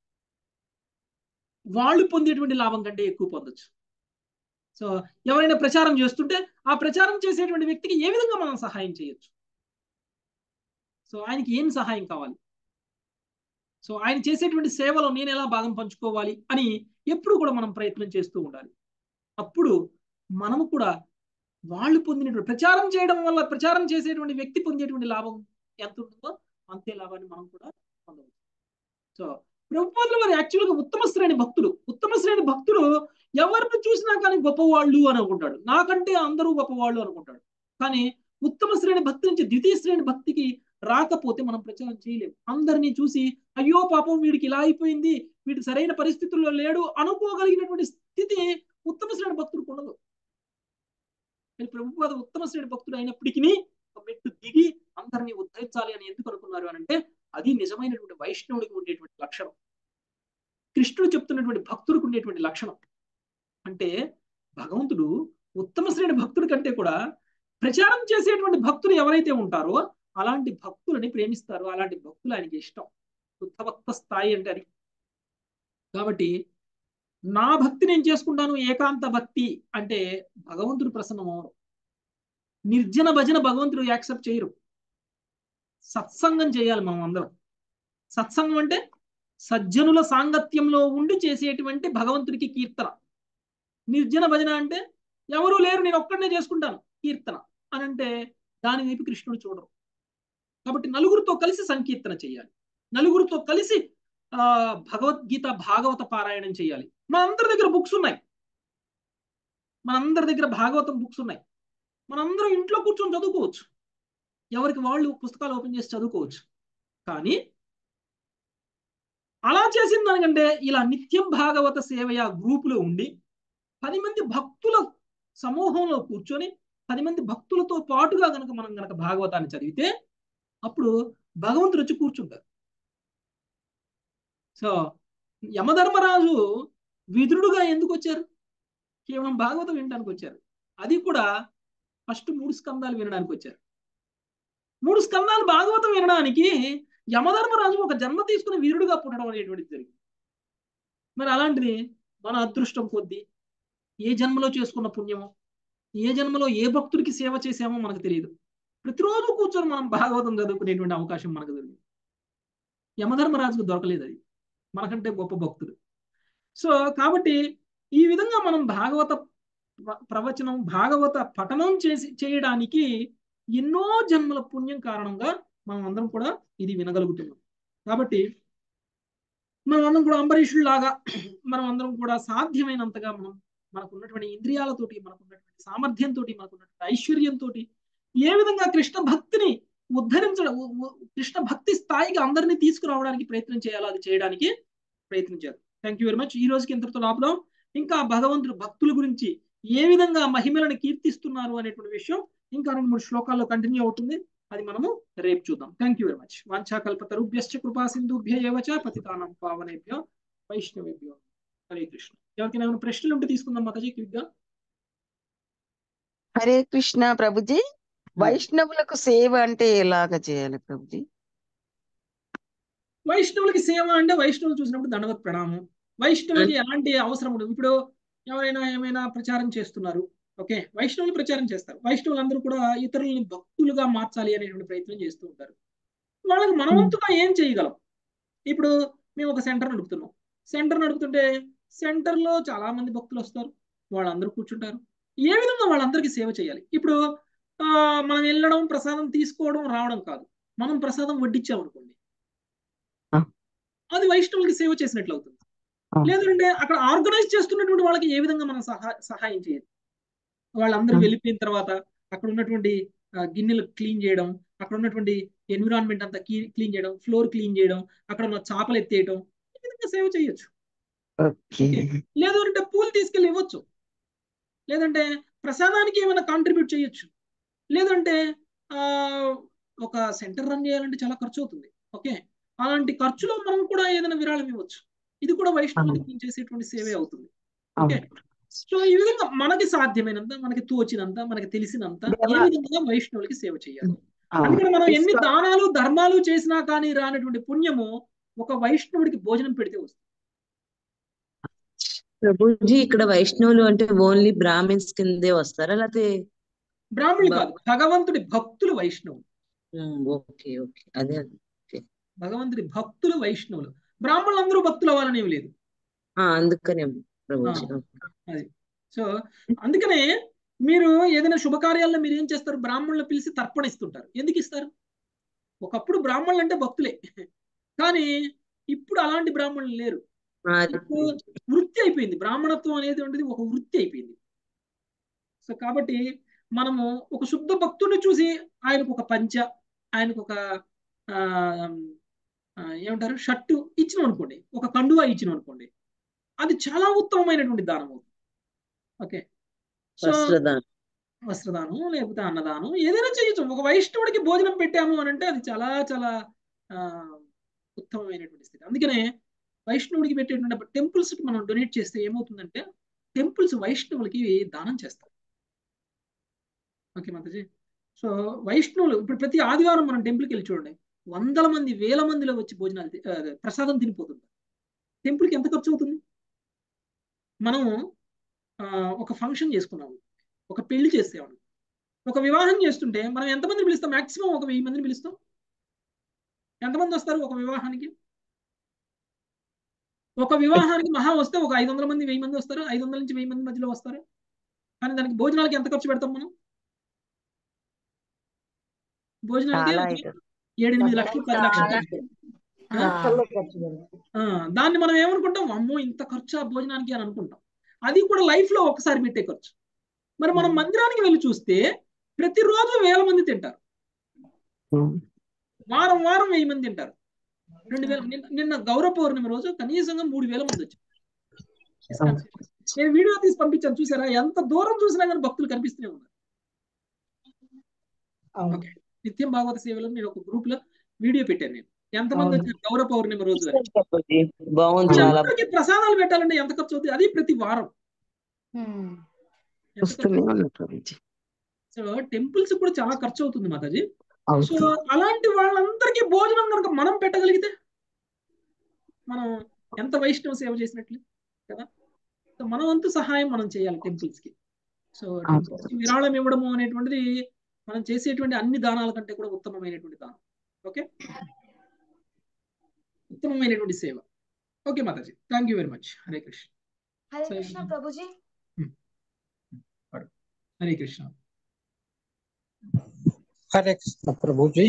వాళ్ళు పొందేటువంటి లాభం కంటే ఎక్కువ పొందొచ్చు సో ఎవరైనా ప్రచారం చేస్తుంటే ఆ ప్రచారం చేసేటువంటి వ్యక్తికి ఏ విధంగా మనం సహాయం చేయొచ్చు సో ఆయనకి ఏం సహాయం కావాలి సో ఆయన చేసేటువంటి సేవలో నేను ఎలా భాగం పంచుకోవాలి అని ఎప్పుడు కూడా మనం ప్రయత్నం చేస్తూ ఉండాలి అప్పుడు మనము కూడా వాళ్ళు పొందినటువంటి ప్రచారం చేయడం వల్ల ప్రచారం చేసేటువంటి వ్యక్తి పొందేటువంటి లాభం ఎంత ఉంటుందో అంతే లాభాన్ని మనం కూడా పొందవచ్చు సో ప్రభుపాదులు వారు యాక్చువల్గా ఉత్తమ శ్రేణి భక్తులు ఉత్తమ శ్రేణి భక్తులు ఎవరిని చూసినా కానీ గొప్పవాళ్ళు అని అనుకుంటాడు నాకంటే అందరూ గొప్పవాళ్ళు అనుకుంటాడు కానీ ఉత్తమ శ్రేణి భక్తి నుంచి ద్వితీయ శ్రేణి భక్తికి రాకపోతే మనం ప్రచారం చేయలేము అందరినీ చూసి అయ్యో పాపం వీడికి ఇలా అయిపోయింది వీడి సరైన పరిస్థితుల్లో లేడు అనుకోగలిగినటువంటి స్థితి ఉత్తమ శ్రేణి భక్తుడికి ఉండదు ప్రభుపాద ఉత్తమ శ్రేణి భక్తుడు అయినప్పటికీ మెట్టు దిగి అందరినీ ఉద్ధరించాలి అని ఎందుకు అనుకున్నారు అని అంటే అది నిజమైనటువంటి వైష్ణవుడికి ఉండేటువంటి లక్షణం కృష్ణుడు చెప్తున్నటువంటి భక్తుడికి ఉండేటువంటి లక్షణం అంటే భగవంతుడు ఉత్తమ శ్రేణి భక్తుడి కంటే కూడా ప్రచారం చేసేటువంటి భక్తులు ఎవరైతే ఉంటారో అలాంటి భక్తులని ప్రేమిస్తారు అలాంటి భక్తులు ఆయనకి ఇష్టం శుద్ధ భక్త స్థాయి అంటే అది కాబట్టి నా భక్తి నేను చేసుకుంటాను ఏకాంత భక్తి అంటే భగవంతుడు ప్రసన్నమవరు నిర్జన భజన భగవంతుడు యాక్సెప్ట్ చేయరు సత్సంగం చేయాలి మనం అందరం సత్సంగం అంటే సజ్జనుల సాంగత్యంలో ఉండి చేసేటువంటి భగవంతుడికి కీర్తన నిర్జన భజన అంటే ఎవరు లేరు నేను ఒక్కడనే చేసుకుంటాను కీర్తన అని అంటే దాని వైపు కృష్ణుడు చూడరు కాబట్టి నలుగురితో కలిసి సంకీర్తన చేయాలి నలుగురితో కలిసి ఆ భగవద్గీత భాగవత పారాయణం చేయాలి మనందరి దగ్గర బుక్స్ ఉన్నాయి మనందరి దగ్గర భాగవతం బుక్స్ ఉన్నాయి మనందరం ఇంట్లో కూర్చొని చదువుకోవచ్చు ఎవరికి వాళ్ళు పుస్తకాలు ఓపెన్ చేసి చదువుకోవచ్చు కానీ అలా చేసిన దానికంటే ఇలా నిత్యం భాగవత సేవయ గ్రూపులో ఉండి పది మంది భక్తుల సమూహంలో కూర్చొని పది మంది భక్తులతో పాటుగా గనక మనం గనక భాగవతాన్ని చదివితే అప్పుడు భగవంతుడు వచ్చి కూర్చుంటారు సో యమధర్మరాజు విదురుడుగా ఎందుకు వచ్చారు కేవలం భాగవతం వినడానికి వచ్చారు అది కూడా ఫస్ట్ మూడు స్కందాలు వినడానికి వచ్చారు మూడు స్కందాలు భాగవతం వినడానికి యమధర్మరాజు ఒక జన్మ తీసుకుని వీరుడుగా పుట్టడం అనేటువంటిది జరిగింది మరి అలాంటిది మన అదృష్టం కొద్దీ ఏ జన్మలో చేసుకున్న పుణ్యమో ఏ జన్మలో ఏ భక్తుడికి సేవ చేసామో మనకు తెలియదు ప్రతిరోజు కూర్చొని మనం భాగవతం చదువుకునేటువంటి అవకాశం మనకు దొరికింది యమధర్మరాజుకు దొరకలేదు అది మనకంటే గొప్ప భక్తుడు సో కాబట్టి ఈ విధంగా మనం భాగవత ప్రవచనం భాగవత పఠనం చేసి చేయడానికి ఎన్నో జన్మల పుణ్యం కారణంగా మనం అందరం కూడా ఇది వినగలుగుతున్నాం కాబట్టి మనం అందరం కూడా అంబరీషుడు లాగా మనం అందరం కూడా సాధ్యమైనంతగా మనం మనకు ఉన్నటువంటి ఇంద్రియాలతోటి మనకు ఉన్నటువంటి సామర్థ్యంతో మనకు ఉన్నటువంటి ఐశ్వర్యంతో ఏ విధంగా కృష్ణ భక్తిని ఉద్ధరించడం కృష్ణ భక్తి స్థాయికి అందరినీ తీసుకురావడానికి ప్రయత్నం చేయాలో అది చేయడానికి ప్రయత్నించారు థ్యాంక్ యూ వెరీ మచ్ ఈ రోజుకి ఇంతటితో లాభం ఇంకా భగవంతుడు భక్తుల గురించి ఏ విధంగా మహిమలను కీర్తిస్తున్నారు అనేటువంటి విషయం ఇంకా రెండు మూడు శ్లోకాల్లో కంటిన్యూ అవుతుంది అది మనము రేపు చూద్దాం థ్యాంక్ యూ వెరీ మచ్ వాంఛాకల్పతరుభ్యశ్చ కృపా సింధుభ్య ఏవచ పతితానం పావనేభ్య వైష్ణవేభ్యో హరే కృష్ణ ఎవరికైనా ఏమైనా ప్రశ్నలు ఉంటే తీసుకుందాం మాతాజీ క్విక్గా హరే కృష్ణ ప్రభుజీ వైష్ణవులకు సేవ అంటే ఎలాగ చేయాలి ప్రభుజీ వైష్ణవులకి సేవ అంటే వైష్ణవులు చూసినప్పుడు దండవత్ ప్రణామం వైష్ణవులకి ఎలాంటి అవసరం ఉండదు ఇప్పుడు ఎవరైనా ఏమైనా ప్రచారం చేస్తున్నారు ఓకే వైష్ణవులు ప్రచారం చేస్తారు వైష్ణవులు అందరూ కూడా ఇతరులని భక్తులుగా మార్చాలి అనేటువంటి ప్రయత్నం చేస్తూ ఉంటారు వాళ్ళకి మనవంతుగా ఏం చేయగలం ఇప్పుడు మేము ఒక సెంటర్ నడుపుతున్నాం సెంటర్ నడుపుతుంటే సెంటర్లో చాలా మంది భక్తులు వస్తారు వాళ్ళందరూ కూర్చుంటారు ఏ విధంగా వాళ్ళందరికీ సేవ చేయాలి ఇప్పుడు మనం వెళ్ళడం ప్రసాదం తీసుకోవడం రావడం కాదు మనం ప్రసాదం వడ్డించామనుకోండి అది వైష్ణవులకి సేవ చేసినట్లు అవుతుంది లేదంటే అక్కడ ఆర్గనైజ్ చేస్తున్నటువంటి వాళ్ళకి ఏ విధంగా మనం సహా సహాయం చేయాలి వాళ్ళందరూ వెళ్ళిపోయిన తర్వాత అక్కడ ఉన్నటువంటి గిన్నెలు క్లీన్ చేయడం అక్కడ ఉన్నటువంటి ఎన్విరాన్మెంట్ అంతా క్లీన్ చేయడం ఫ్లోర్ క్లీన్ చేయడం అక్కడ ఉన్న చేపలు ఎత్తేయడం ఈ విధంగా సేవ చేయొచ్చు లేదు అంటే పూలు తీసుకెళ్ళి ఇవ్వచ్చు లేదంటే ప్రసాదానికి ఏమైనా కాంట్రిబ్యూట్ చేయొచ్చు లేదంటే ఒక సెంటర్ రన్ చేయాలంటే చాలా ఖర్చు అవుతుంది ఓకే అలాంటి ఖర్చులో మనం కూడా ఏదైనా విరాళం ఇవ్వచ్చు ఇది కూడా వైష్ణవులకి చేసేటువంటి సేవే అవుతుంది ఓకే సో ఈ విధంగా మనకి సాధ్యమైనంత మనకి తోచినంత మనకి తెలిసినంత ఏ విధంగా వైష్ణవులకి సేవ చేయాలి అందుకని మనం ఎన్ని దానాలు ధర్మాలు చేసినా కానీ రానటువంటి పుణ్యము ఒక వైష్ణవుడికి భోజనం పెడితే వస్తుంది ప్రభుజీ ఇక్కడ వైష్ణవులు అంటే ఓన్లీ బ్రాహ్మిన్స్ కిందే వస్తారా లేకపోతే బ్రాహ్మణులు కాదు భగవంతుడి భక్తులు వైష్ణవులు ఓకే ఓకే అదే భగవంతుడి భక్తులు వైష్ణవులు బ్రాహ్మణులు అందరూ భక్తులు అవ్వాలనేవి లేదు అందుకనే ప్రభుజీ అది సో అందుకనే మీరు ఏదైనా శుభకార్యాల్లో మీరు ఏం చేస్తారు బ్రాహ్మణులు పిలిచి తర్పణ ఇస్తుంటారు ఎందుకు ఇస్తారు ఒకప్పుడు బ్రాహ్మణులు అంటే భక్తులే కానీ ఇప్పుడు అలాంటి బ్రాహ్మణులు లేరు వృత్తి అయిపోయింది బ్రాహ్మణత్వం అనేది ఉండేది ఒక వృత్తి అయిపోయింది సో కాబట్టి మనము ఒక శుద్ధ భక్తుడిని చూసి ఆయనకు ఒక పంచ ఆయనకు ఒక ఏమంటారు షర్టు ఇచ్చినాం అనుకోండి ఒక కండువా ఇచ్చినాం అనుకోండి అది చాలా ఉత్తమమైనటువంటి దానం అవుతుంది ఓకే సో వస్త్రదానం లేకపోతే అన్నదానం ఏదైనా చేయొచ్చు ఒక వైష్ణవుడికి భోజనం పెట్టాము అని అంటే అది చాలా చాలా ఉత్తమమైనటువంటి స్థితి అందుకనే వైష్ణవుడికి పెట్టేటువంటి టెంపుల్స్ కి మనం డొనేట్ చేస్తే ఏమవుతుందంటే టెంపుల్స్ వైష్ణవులకి దానం చేస్తారు ఓకే మాతాజీ సో వైష్ణవులు ఇప్పుడు ప్రతి ఆదివారం మనం టెంపుల్కి వెళ్ళి చూడండి వందల మంది వేల మందిలో వచ్చి భోజనాలు ప్రసాదం తినిపోతుంది టెంపుల్కి ఎంత ఖర్చు అవుతుంది మనం ఒక ఫంక్షన్ చేసుకున్నాము ఒక పెళ్లి చేసేవాడు ఒక వివాహం చేస్తుంటే మనం ఎంతమందిని పిలుస్తాం మాక్సిమం ఒక వెయ్యి మందిని పిలుస్తాం ఎంతమంది వస్తారు ఒక వివాహానికి ఒక వివాహానికి మహా వస్తే ఒక ఐదు వందల మంది వెయ్యి మంది వస్తారు ఐదు వందల నుంచి వెయ్యి మంది మధ్యలో వస్తారు కానీ దానికి భోజనాలకి ఎంత ఖర్చు పెడతాం మనం భోజనాలకి ఏడెనిమిది లక్షలు పది లక్షలు దాన్ని మనం ఏమనుకుంటాం అమ్మో ఇంత ఖర్చు ఆ భోజనానికి అని అనుకుంటాం అది కూడా లైఫ్ లో ఒకసారి పెట్టే ఖర్చు మరి మనం మందిరానికి వెళ్ళి చూస్తే ప్రతిరోజు వేల మంది తింటారు వారం వారం వెయ్యి మంది తింటారు రెండు వేల నిన్న నిన్న గౌరవ పౌర్ణమి రోజు కనీసంగా మూడు వేల మంది వచ్చారు ఇస్కాన్ సెంటర్. నేను వీడియో తీసి పంపించాను చూసారా ఎంత దూరం చూసినా కానీ భక్తులు కనిపిస్తూనే ఉన్నారు ఓకే నిత్యం భాగవత సేవలో నేను ఒక గ్రూప్ లో వీడియో పెట్టాను నేను ఎంతమంది వచ్చారు గౌరవ పౌర్ణమి రోజు అని. బాగుంది చాలా అందరికీ ప్రసాదాలు పెట్టాలంటే ఎంత ఖర్చు అవుతుంది అది ప్రతి వారం ఎంత ఖర్చు వస్తూనే ఉన్నా ప్రభుజీ సో టెంపుల్స్ కూడా చాలా ఖర్చు అవుతుంది మాతాజీ సో అవుతుంది అలాంటి వాళ్ళందరికీ భోజనం కనుక మనం పెట్టగలిగితే మనం ఎంత వైష్ణవ సేవ చేసినట్లు కదా సో మన వంతు సహాయం మనం చేయాలి టెంపుల్స్ కి సో టెంపుల్స్ కి విరాళం ఇవ్వడము అనేటువంటిది మనం చేసేటువంటి అన్ని దానాల కంటే కూడా ఉత్తమమైనటువంటి దానం ఓకే ఉత్తమమైనటువంటి సేవ ఓకే మాతాజీ thank you very much Hare Krishna Hare so Krishna ప్రభుజీ హరే కృష్ణ హరే కృష్ణ ప్రభుజీ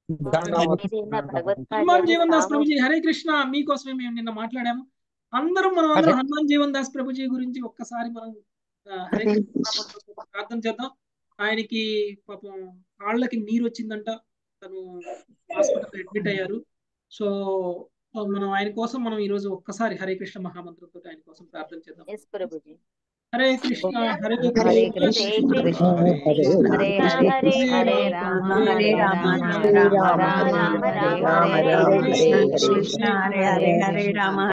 హనుమాన్ జీవన్ దాస్ ప్రభుజీ హరే కృష్ణ మీకోసమే మేము నిన్న మాట్లాడాము అందరం మనం అందరం హనుమాన్ జీవన్ దాస్ ప్రభుజీ గురించి ఒక్కసారి మనం ఆ, హరే కృష్ణ నామంతో ప్రార్థన చేద్దాం ఆయనకి పాపం కాళ్ళకి నీరు వచ్చిందంట తను హాస్పిటల్ అడ్మిట్ అయ్యారు సో ఆ, మనం ఆయన కోసం మనం ఈ రోజు ఒక్కసారి హరే కృష్ణ మహామంత్రంతో ఆయన కోసం ప్రార్థన చేద్దాం హరే కృష్ణ హరే హరే కృష్ణ కృష్ణ హరే హరే హరే హరే రామ హరే రామ రామ రామ హరే హరే హరే కృష్ణ హరే కృష్ణ హరే హరే రామ